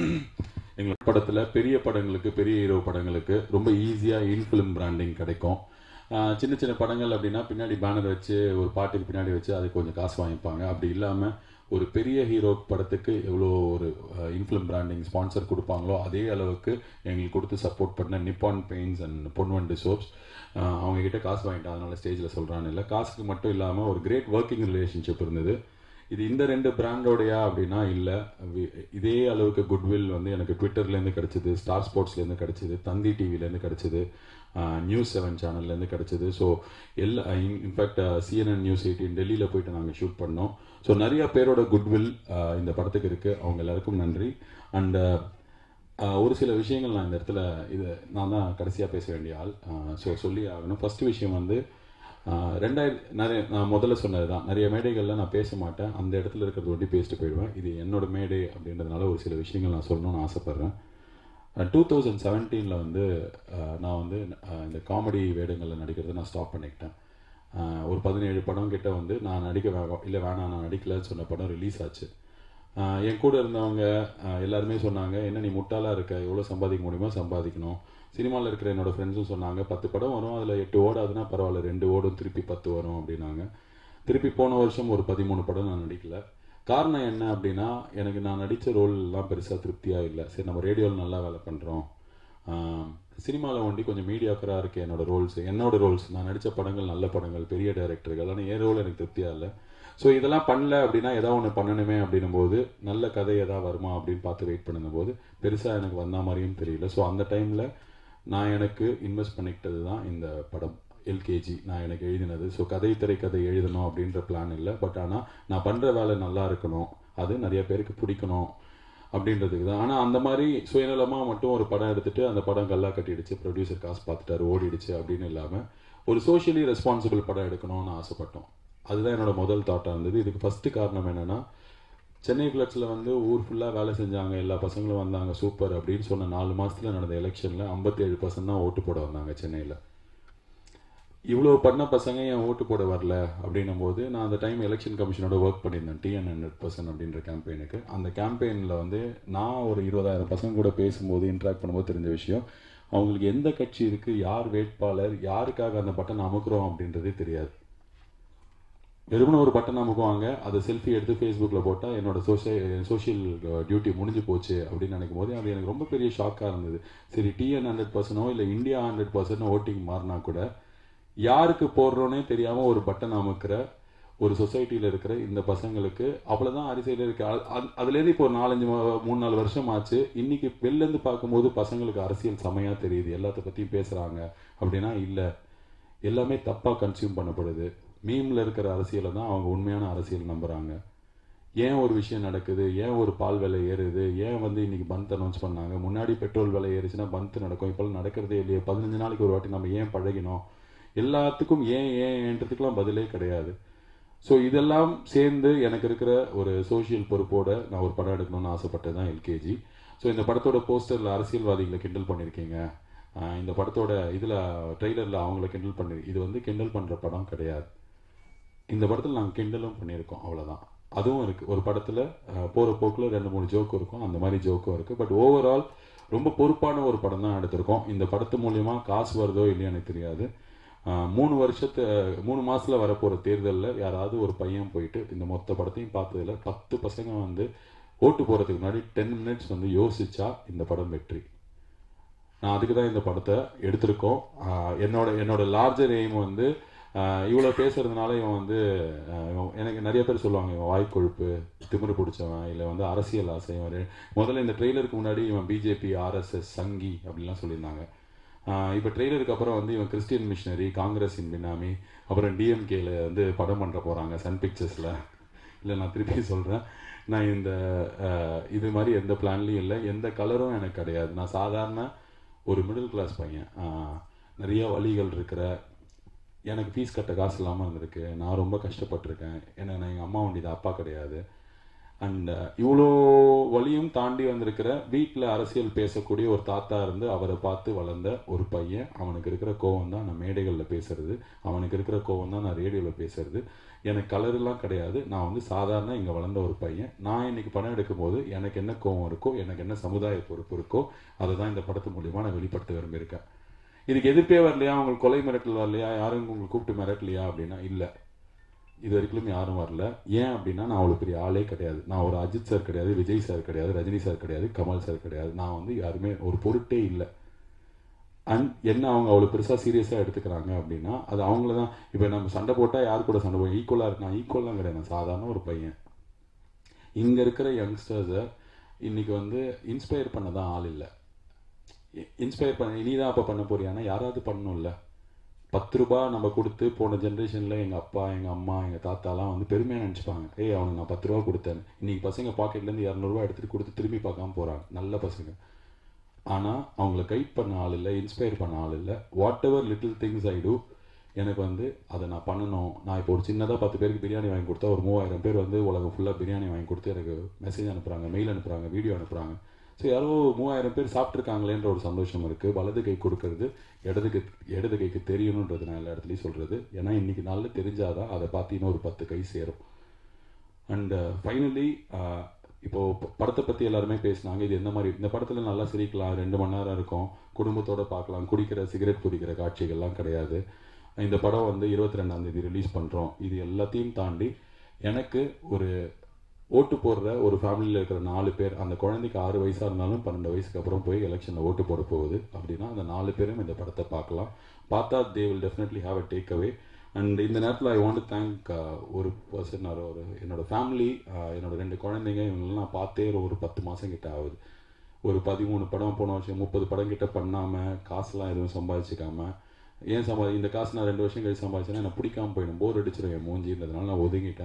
எங்களோட படத்தில் பெரிய படங்களுக்கு பெரிய ஹீரோ படங்களுக்கு ரொம்ப ஈஸியாக இன் ஃபிலிம் பிராண்டிங் கிடைக்கும் ஆஹ் சின்ன சின்ன படங்கள் அப்படின்னா பின்னாடி பேனர் வச்சு ஒரு பாட்டுக்கு பின்னாடி வச்சு அதுக்கு கொஞ்சம் காசு வாங்கிப்பாங்க அப்படி இல்லாமல் ஒரு பெரிய ஹீரோ படத்துக்கு எவ்வளோ ஒரு இன்ஃபிலிம் பிராண்டிங் ஸ்பான்சர் கொடுப்பாங்களோ அதே அளவுக்கு எங்களுக்கு கொடுத்து சப்போர்ட் பண்ண Nippon paints and Ponvandu soaps அவங்க கிட்ட காசு வாங்கிட்டேன் அதனால ஸ்டேஜில் சொல்கிறான்னு இல்லை காசுக்கு மட்டும் இல்லாமல் ஒரு கிரேட் ஒர்க்கிங் ரிலேஷன்ஷிப் இருந்தது இது இந்த ரெண்டு பிராண்டோடையா அப்படின்னா இல்லை இதே அளவுக்கு குட்வில் வந்து எனக்கு ட்விட்டர்லேருந்து கிடச்சிது ஸ்டார் ஸ்போர்ட்ஸ்லேருந்து கிடச்சிது தந்தி டிவிலேருந்து கிடச்சிது நியூஸ் செவன் சேனல்லேருந்து கிடச்சிது ஸோ எல்லா இன்ஃபேக்ட் சிஎன்என் நியூஸ் எயிட்டின் டெல்லியில் போயிட்டு நாங்கள் ஷூட் பண்ணோம் ஸோ நிறைய பேரோட குட்வில் இந்த படத்துக்கு இருக்குது அவங்க எல்லாருக்கும் நன்றி அண்ட் ஒரு சில விஷயங்கள் நான் இந்த இடத்துல இது நான் தான் கடைசியாக பேச வேண்டிய ஆள் ஸோ சொல்லி ஆகணும் ஃபஸ்ட்டு விஷயம் வந்து ரெண்டாயிரம் நிறைய நான் முதல்ல சொன்னது தான் நிறைய மேடைகளில் நான் பேச மாட்டேன் அந்த இடத்துல இருக்கிறது ஒட்டி பேசிட்டு போயிடுவேன் இது என்னோட மேடை அப்படின்றதுனால ஒரு சில விஷயங்கள் நான் சொல்லணும்னு ஆசைப்பட்றேன் டூ தௌசண்ட் செவன்டீனில் வந்து நான் வந்து இந்த காமெடி வேடங்களில் நடிக்கிறத நான் ஸ்டாப் பண்ணிக்கிட்டேன் ஒரு பதினேழு படம் கிட்ட வந்து நான் நடிக்க வே இல்லை வேணாம் நான் நடிக்கலன்னு சொன்ன படம் ரிலீஸ் ஆச்சு என் கூட இருந்தவங்க எல்லாருமே சொன்னாங்க என்ன நீ முட்டாளாக இருக்க எவ்வளோ சம்பாதிக்க முடியுமோ சம்பாதிக்கணும் சினிமாவில் இருக்கிற என்னோட ஃப்ரெண்ட்ஸும் சொன்னாங்க பத்து படம் வரும் அதில் எட்டு ஓடாதுன்னா பரவாயில்ல ரெண்டு ஓடும் திருப்பி பத்து வரும் அப்படின்னாங்க திருப்பி போன வருஷம் ஒரு பதிமூணு படம் நான் நடிக்கல காரணம் என்ன அப்படின்னா எனக்கு நான் நடித்த ரோல்லாம் பெருசாக திருப்தியாக இல்லை சரி நம்ம ரேடியோவில் நல்லா வேலை பண்ணுறோம் சினிமாவில் ஒண்டி கொஞ்சம் மீடியாக்கராக இருக்குது என்னோட ரோல்ஸ் என்னோட ரோல்ஸ் நான் நடித்த படங்கள் நல்ல படங்கள் பெரிய டைரக்டர்கள் ஆனால் என் ரோல் எனக்கு திருப்தியாக இல்லை ஸோ இதெல்லாம் பண்ணல அப்படின்னா ஏதாவது ஒன்று பண்ணணுமே அப்படின்னும் போது நல்ல கதை எதாவது வருமா அப்படின்னு பார்த்து வெயிட் பண்ணும்போது பெருசாக எனக்கு வந்த மாதிரியும் தெரியல ஸோ அந்த டைமில் நான் எனக்கு இன்வெஸ்ட் பண்ணிக்கிட்டது தான் இந்த படம் எல்கேஜி நான் எனக்கு எழுதினது ஸோ கதை திரைக்கதை எழுதணும் அப்படின்ற பிளான் இல்லை பட் ஆனால் நான் பண்ணுற வேலை நல்லா இருக்கணும் அது நிறைய பேருக்கு பிடிக்கணும் அப்படின்றதுக்கு தான் ஆனால் அந்த மாதிரி சுயநலமாக மட்டும் ஒரு படம் எடுத்துட்டு அந்த படம் கல்லா கட்டிடுச்சு ப்ரொடியூசர் காசு பார்த்துட்டாரு ஓடிடுச்சு அப்படின்னு இல்லாமல் ஒரு சோஷியலி ரெஸ்பான்சிபிள் படம் எடுக்கணும்னு ஆசைப்பட்டோம் அதுதான் என்னோட முதல் தாட்டாக இருந்தது இதுக்கு ஃபஸ்ட்டு காரணம் என்னென்னா சென்னை ஃப்ளட்ஸில் வந்து ஊர் ஃபுல்லாக வேலை செஞ்சாங்க எல்லா பசங்களும் வந்தாங்க சூப்பர் அப்படின்னு சொன்ன நாலு மாதத்தில் நடந்த எலெக்ஷனில் ஐம்பத்தேழு பர்சன்ட் தான் ஓட்டு போட வந்தாங்க சென்னையில் இவ்வளோ பண்ண பசங்க என் ஓட்டு போட வரல அப்படின்னும் போது நான் அந்த டைம் எலெக்ஷன் கமிஷனோட ஒர்க் பண்ணியிருந்தேன் டிஎன் ஹண்ட்ரட் பர்சன்ட் அப்படின்ற கேம்பெயினுக்கு அந்த கேம்பெயினில் வந்து நான் ஒரு இருபதாயிரம் பசங்க கூட பேசும்போது இன்ட்ராக்ட் பண்ணும்போது தெரிஞ்ச விஷயம் அவங்களுக்கு எந்த கட்சி இருக்குது யார் வேட்பாளர் யாருக்காக அந்த பட்டன் அமுக்குறோம் அப்படின்றதே தெரியாது வெறுமனே ஒரு பட்டன் அமுக்குவாங்க அதை செல்ஃபி எடுத்து ஃபேஸ்புக்கில் போட்டால் என்னோட சோஷியல் சோஷியல் டியூட்டி முடிஞ்சு போச்சு அப்படின்னு நினைக்கும் போது அது எனக்கு ரொம்ப பெரிய ஷாக்காக இருந்தது சரி டிஎன் ஹண்ட்ரட் பர்சனோ இல்லை இந்தியா ஹண்ட்ரட் பர்சன்ட் ஓட்டிங் மாறினா கூட யாருக்கு போடுறோன்னே தெரியாமல் ஒரு பட்டன் அமுக்கிற ஒரு சொசைட்டியில் இருக்கிற இந்த பசங்களுக்கு அவ்வளோதான் அரசியல் இருக்கு அ- அ- அதுலேருந்து இப்போ ஒரு நாலஞ்சு மா- மூணு நாலு வருஷம் ஆச்சு இன்னைக்கு வெளிலேருந்து பார்க்கும்போது பசங்களுக்கு அரசியல் செமையாக தெரியுது எல்லாத்த பற்றியும் பேசுகிறாங்க அப்படின்னா இல்லை எல்லாமே தப்பாக கன்சியூம் பண்ணப்படுது மீமில் இருக்கிற அரசியலை தான் அவங்க உண்மையான அரசியல் நம்புகிறாங்க ஏன் ஒரு விஷயம் நடக்குது ஏன் ஒரு பால் விலை ஏறுது ஏன் வந்து இன்னைக்கு பந்த் அனௌன்ஸ் பண்ணாங்க முன்னாடி பெட்ரோல் விலை ஏறுச்சுன்னா பந்த் நடக்கும் இப்போல்லாம் நடக்கிறதே இல்லையே பதினஞ்சு நாளைக்கு ஒரு வாட்டி நம்ம ஏன் பழகினோம் எல்லாத்துக்கும் ஏன் ஏன் ஏன்றதுக்கெல்லாம் பதிலே கிடையாது ஸோ இதெல்லாம் சேர்ந்து எனக்கு இருக்கிற ஒரு சோஷியல் பொறுப்போட நான் ஒரு படம் எடுக்கணும்னு ஆசைப்பட்டது தான் எல்கேஜி ஸோ இந்த படத்தோட போஸ்டரில் அரசியல்வாதிகளை கிண்டல் பண்ணியிருக்கீங்க ஆஹ் இந்த படத்தோட இதில் ட்ரெய்லரில் அவங்கள கிண்டல் பண்ணி இது வந்து கிண்டல் பண்ணுற படம் கிடையாது இந்த படத்தில் நாங்கள் கிண்டலும் பண்ணியிருக்கோம் அவ்வளோதான் அதுவும் இருக்குது ஒரு படத்தில் போகிற போக்கில் ரெண்டு மூணு ஜோக் இருக்கும் அந்த மாதிரி ஜோக்கும் இருக்குது பட் ஓவரால் ரொம்ப பொறுப்பான ஒரு படம் தான் எடுத்திருக்கோம் இந்த படத்து மூலியமா காசு வருதோ இல்லையா எனக்கு தெரியாது ஆஹ் மூணு வருஷத்து மூணு மாசத்துல வரப்போற தேர்தலில் யாராவது ஒரு பையன் போயிட்டு இந்த மொத்த படத்தையும் பார்த்ததுல பத்து பசங்க வந்து ஓட்டு போறதுக்கு முன்னாடி டென் மினிட்ஸ் வந்து யோசிச்சா இந்த படம் வெற்றி நான் அதுக்கு தான் இந்த படத்தை எடுத்திருக்கோம் ஆஹ் என்னோட என்னோட லார்ஜர் எய்ம் வந்து ஆஹ் இவ்வளோ பேசுறதுனால இவன் வந்து ஆஹ் இவன் எனக்கு நிறைய பேர் சொல்லுவாங்க இவன் வாய்க்கொழுப்பு திமிரு பிடிச்சவன் இல்லை வந்து அரசியல் ஆசை இவன் ரெ- முதல்ல இந்த ட்ரெய்லருக்கு முன்னாடி இவன் பிஜேபி ஆர்எஸ்எஸ் சங்கி அப்படிலாம் சொல்லியிருந்தாங்க இப்போ ட்ரெய்லருக்கு அப்புறம் வந்து இவன் கிறிஸ்டியன் மிஷினரி காங்கிரஸின் பினாமி அப்புறம் டிஎம்கேல வந்து படம் பண்ணுற போகிறாங்க சன் பிக்சர்ஸில் இல்லை நான் திருப்பி சொல்கிறேன் நான் இந்த ஆஹ் இது மாதிரி எந்த பிளான்லையும் இல்லை எந்த கலரும் எனக்கு கிடையாது நான் சாதாரண ஒரு மிடில் கிளாஸ் பையன் ஆஹ் நிறைய வழிகள் இருக்கிற எனக்கு ஃபீஸ் கட்ட காசு இல்லாமல் இருந்திருக்கு நான் ரொம்ப கஷ்டப்பட்டிருக்கேன் ஏன்னா நான் எங்கள் அம்மா வண்டி அப்பா கிடையாது அண்ட் இவ்வளோ வழியும் தாண்டி வந்திருக்கிற வீட்டில் அரசியல் பேசக்கூடிய ஒரு தாத்தா இருந்து அவரை பார்த்து வளர்ந்த ஒரு பையன் அவனுக்கு இருக்கிற கோவம் தான் நான் மேடைகளில் பேசுறது அவனுக்கு இருக்கிற கோவம் தான் நான் ரேடியோவில் பேசுறது எனக்கு கலர்லாம் கிடையாது நான் வந்து சாதாரண இங்கே வளர்ந்த ஒரு பையன் நான் இன்னைக்கு படம் எடுக்கும்போது எனக்கு என்ன கோவம் இருக்கோ எனக்கு என்ன சமுதாய பொறுப்பு இருக்கோ அதை தான் இந்த படத்து மூலியமாக நான் வெளிப்படுத்த விரும்பியிருக்கேன் இதுக்கு எதிர்ப்பே வரலையா உங்களுக்கு கொலை மிரட்டல் வரலையா யாரும் உங்களுக்கு கூப்பிட்டு மிரட்டலையா அப்படின்னா இல்லை இது வரைக்கும் யாரும் வரல ஏன் அப்படின்னா நான் அவ்வளோ பெரிய ஆளே கிடையாது நான் ஒரு அஜித் சார் கிடையாது விஜய் சார் கிடையாது ரஜினி சார் கிடையாது கமல் சார் கிடையாது நான் வந்து யாருமே ஒரு பொருட்டே இல்லை அண்ட் என்ன அவங்க அவ்வளோ பெருசாக சீரியஸாக எடுத்துக்கிறாங்க அப்படின்னா அது அவங்கள தான் இப்போ நம்ம சண்டை போட்டால் யார் கூட சண்டை போய் ஈக்குவலாக இருக்கான் ஈக்குவலாம் கிடையாது நான் சாதாரண ஒரு பையன் இங்கே இருக்கிற யங்ஸ்டர்ஸை இன்னைக்கு வந்து இன்ஸ்பயர் பண்ண தான் ஆள் இல்லை இன்ஸ்பயர் பண்ண நீ தான் அப்போ பண்ண போறியானா யாராவது பண்ணணும்ல பத்து ரூபாய் நம்ம கொடுத்து போன ஜென்ரேஷனில் எங்கள் அப்பா எங்கள் அம்மா எங்கள் தாத்தாலாம் வந்து பெருமையாக நினச்சிப்பாங்க ஏய் அவனுக்கு நான் பத்து ரூபா கொடுத்தேன் இன்னைக்கு பசங்க பாக்கெட்லேருந்து இரநூறுவா எடுத்துகிட்டு கொடுத்து திரும்பி பார்க்காம போகிறாங்க நல்ல பசங்க ஆனால் அவங்கள கைட் பண்ண ஆள் இல்லை இன்ஸ்பயர் பண்ண ஆள் இல்லை whatever little things I do எனக்கு வந்து அதை நான் பண்ணணும் நான் இப்போ ஒரு சின்னதாக பத்து பேருக்கு பிரியாணி வாங்கி கொடுத்தா ஒரு மூவாயிரம் பேர் வந்து உலகம் ஃபுல்லாக பிரியாணி வாங்கி கொடுத்து எனக்கு மெசேஜ் அனுப்புகிறாங்க மெயில் அனுப்புகிறாங்க வீடியோ அனுப்புகிறாங்க ஸோ யாரோ மூவாயிரம் பேர் சாப்பிட்ருக்காங்களேன்ற ஒரு சந்தோஷம் இருக்குது வலது கை கொடுக்கறது இடது கை இடது கைக்கு தெரியணுன்றது நான் எல்லா இடத்துலையும் சொல்கிறது ஏன்னா இன்னைக்கு நாளில் தெரிஞ்சாதான் அதை பார்த்து இன்னும் ஒரு பத்து கை சேரும் அண்ட் ஃபைனலி இப்போ ப- படத்தை பற்றி எல்லாருமே பேசினாங்க இது எந்த மாதிரி இந்த படத்தில் நல்லா சிரிக்கலாம் ரெண்டு மணி நேரம் இருக்கும் குடும்பத்தோட பார்க்கலாம் குடிக்கிற சிகரெட் குடிக்கிற காட்சிகள்லாம் கிடையாது இந்த படம் வந்து இருபத்தி ரெண்டாம் தேதி ரிலீஸ் பண்ணுறோம் இது எல்லாத்தையும் தாண்டி எனக்கு ஒரு ஓட்டு போடுற ஒரு ஃபேமிலியில் இருக்கிற நாலு பேர் அந்த குழந்தைக்கு ஆறு வயசாக இருந்தாலும் பன்னெண்டு வயசுக்கு அப்புறம் போய் எலெக்ஷனில் ஓட்டு போட போகுது அப்படின்னா அந்த நாலு பேரும் இந்த படத்தை பார்க்கலாம் பார்த்தா they will definitely have a takeaway and இந்த நேரத்தில் ஐ வாண்ட் தேங்க் ஒரு பர்சன் ஒரு என்னோட ஃபேமிலி என்னோட ரெண்டு குழந்தைங்க இவங்களெல்லாம் நான் பார்த்தே ஒரு பத்து மாதம் கிட்ட ஆகுது ஒரு பதிமூணு படம் போன வருஷம் முப்பது படம் கிட்ட பண்ணாமல் காசுலாம் எதுவும் சம்பாதிச்சிக்காம ஏன் சம்பாதி இந்த காசு நான் ரெண்டு வருஷம் கழிச்சு சம்பாதிச்சேன்னா எனக்கு பிடிக்காம போயிடும் போர் அடிச்சிடும் என் மூஞ்சின்றதுனால நான் ஒதுங்கிட்டேன்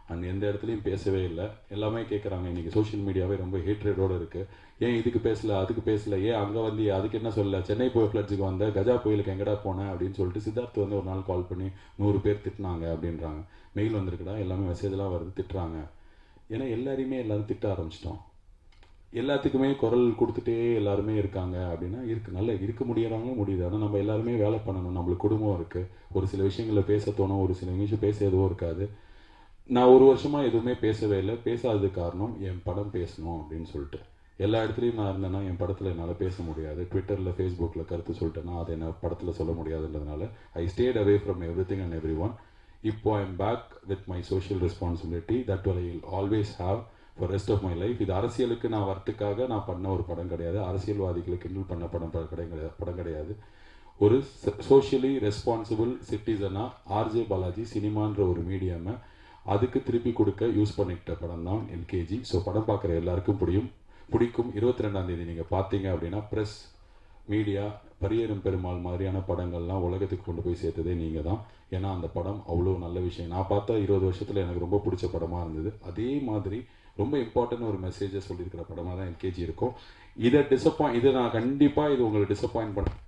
அண்ட் எந்த இடத்துலையும் பேசவே இல்லை எல்லாமே கேட்குறாங்க இன்னைக்கு சோஷியல் மீடியாவே ரொம்ப ஹேட்ரேடோடு இருக்குது ஏன் இதுக்கு பேசல அதுக்கு பேசல ஏன் அங்கே வந்து அதுக்கு என்ன சொல்லல சென்னை புயல் ஃப்ளட்ஸுக்கு வந்த கஜா புயலுக்கு எங்கடா போனேன் அப்படின்னு சொல்லிட்டு சித்தார்த் வந்து ஒரு நாள் கால் பண்ணி நூறு பேர் திட்டினாங்க அப்படின்றாங்க மெயில் வந்திருக்குடா எல்லாமே மெசேஜ்லாம் வருது திட்டுறாங்க ஏன்னா எல்லாரையுமே எல்லாரும் திட்ட ஆரம்பிச்சிட்டோம் எல்லாத்துக்குமே குரல் கொடுத்துட்டே எல்லாருமே இருக்காங்க அப்படின்னா இருக்கு நல்ல இருக்க முடியறவங்களும் முடியுது ஆனால் நம்ம எல்லாருமே வேலை பண்ணணும் நம்மளுக்கு குடும்பம் இருக்கு ஒரு சில விஷயங்களை பேச தோணும் ஒரு சில விஷயம் பேச எதுவும் இருக்காது நான் ஒரு வருஷமா எதுவுமே பேசவே இல்லை பேசாததுக்கு காரணம் என் படம் பேசணும் அப்படின்னு சொல்லிட்டு எல்லா இடத்துலையும் நான் இருந்தேன்னா என் படத்தில் என்னால் பேச முடியாது ட்விட்டரில் ஃபேஸ்புக்கில் கருத்து சொல்லிட்டேன்னா அதை என்ன படத்தில் சொல்ல முடியாதுன்றதுனால I stayed away from everything and everyone இப்போ I am back with my social responsibility that I always have for rest of my life இது அரசியலுக்கு நான் வரத்துக்காக நான் பண்ண ஒரு படம் கிடையாது அரசியல்வாதிகளை கிண்டல் பண்ண படம் படம் கிடையாது படம் கிடையாது ஒரு சோஷியலி ரெஸ்பான்சிபிள் சிட்டிசனாக ஆர்ஜே பாலாஜி சினிமான்ற ஒரு மீடியமை அதுக்கு திருப்பி கொடுக்க யூஸ் பண்ணிக்கிட்ட படம் தான் எல்கேஜி ஸோ படம் பார்க்குற எல்லாருக்கும் பிடிக்கும் பிடிக்கும் இருபத்தி ரெண்டாம் தேதி நீங்கள் பார்த்தீங்க அப்படின்னா ப்ரெஸ் மீடியா பரியரும் பெருமாள் மாதிரியான படங்கள்லாம் உலகத்துக்கு கொண்டு போய் சேர்த்ததே நீங்கள் தான் ஏன்னா அந்த படம் அவ்வளோ நல்ல விஷயம் நான் பார்த்த இருபது வருஷத்தில் எனக்கு ரொம்ப பிடிச்ச படமாக இருந்தது அதே மாதிரி ரொம்ப இம்பார்ட்டன்ட் ஒரு மெசேஜை சொல்லியிருக்கிற படமாக தான் எல்கேஜி இருக்கும் இதை டிசப்பாயிண்ட் இதை நான் கண்டிப்பாக இது உங்களை டிசப்பாயிண்ட் பண்ண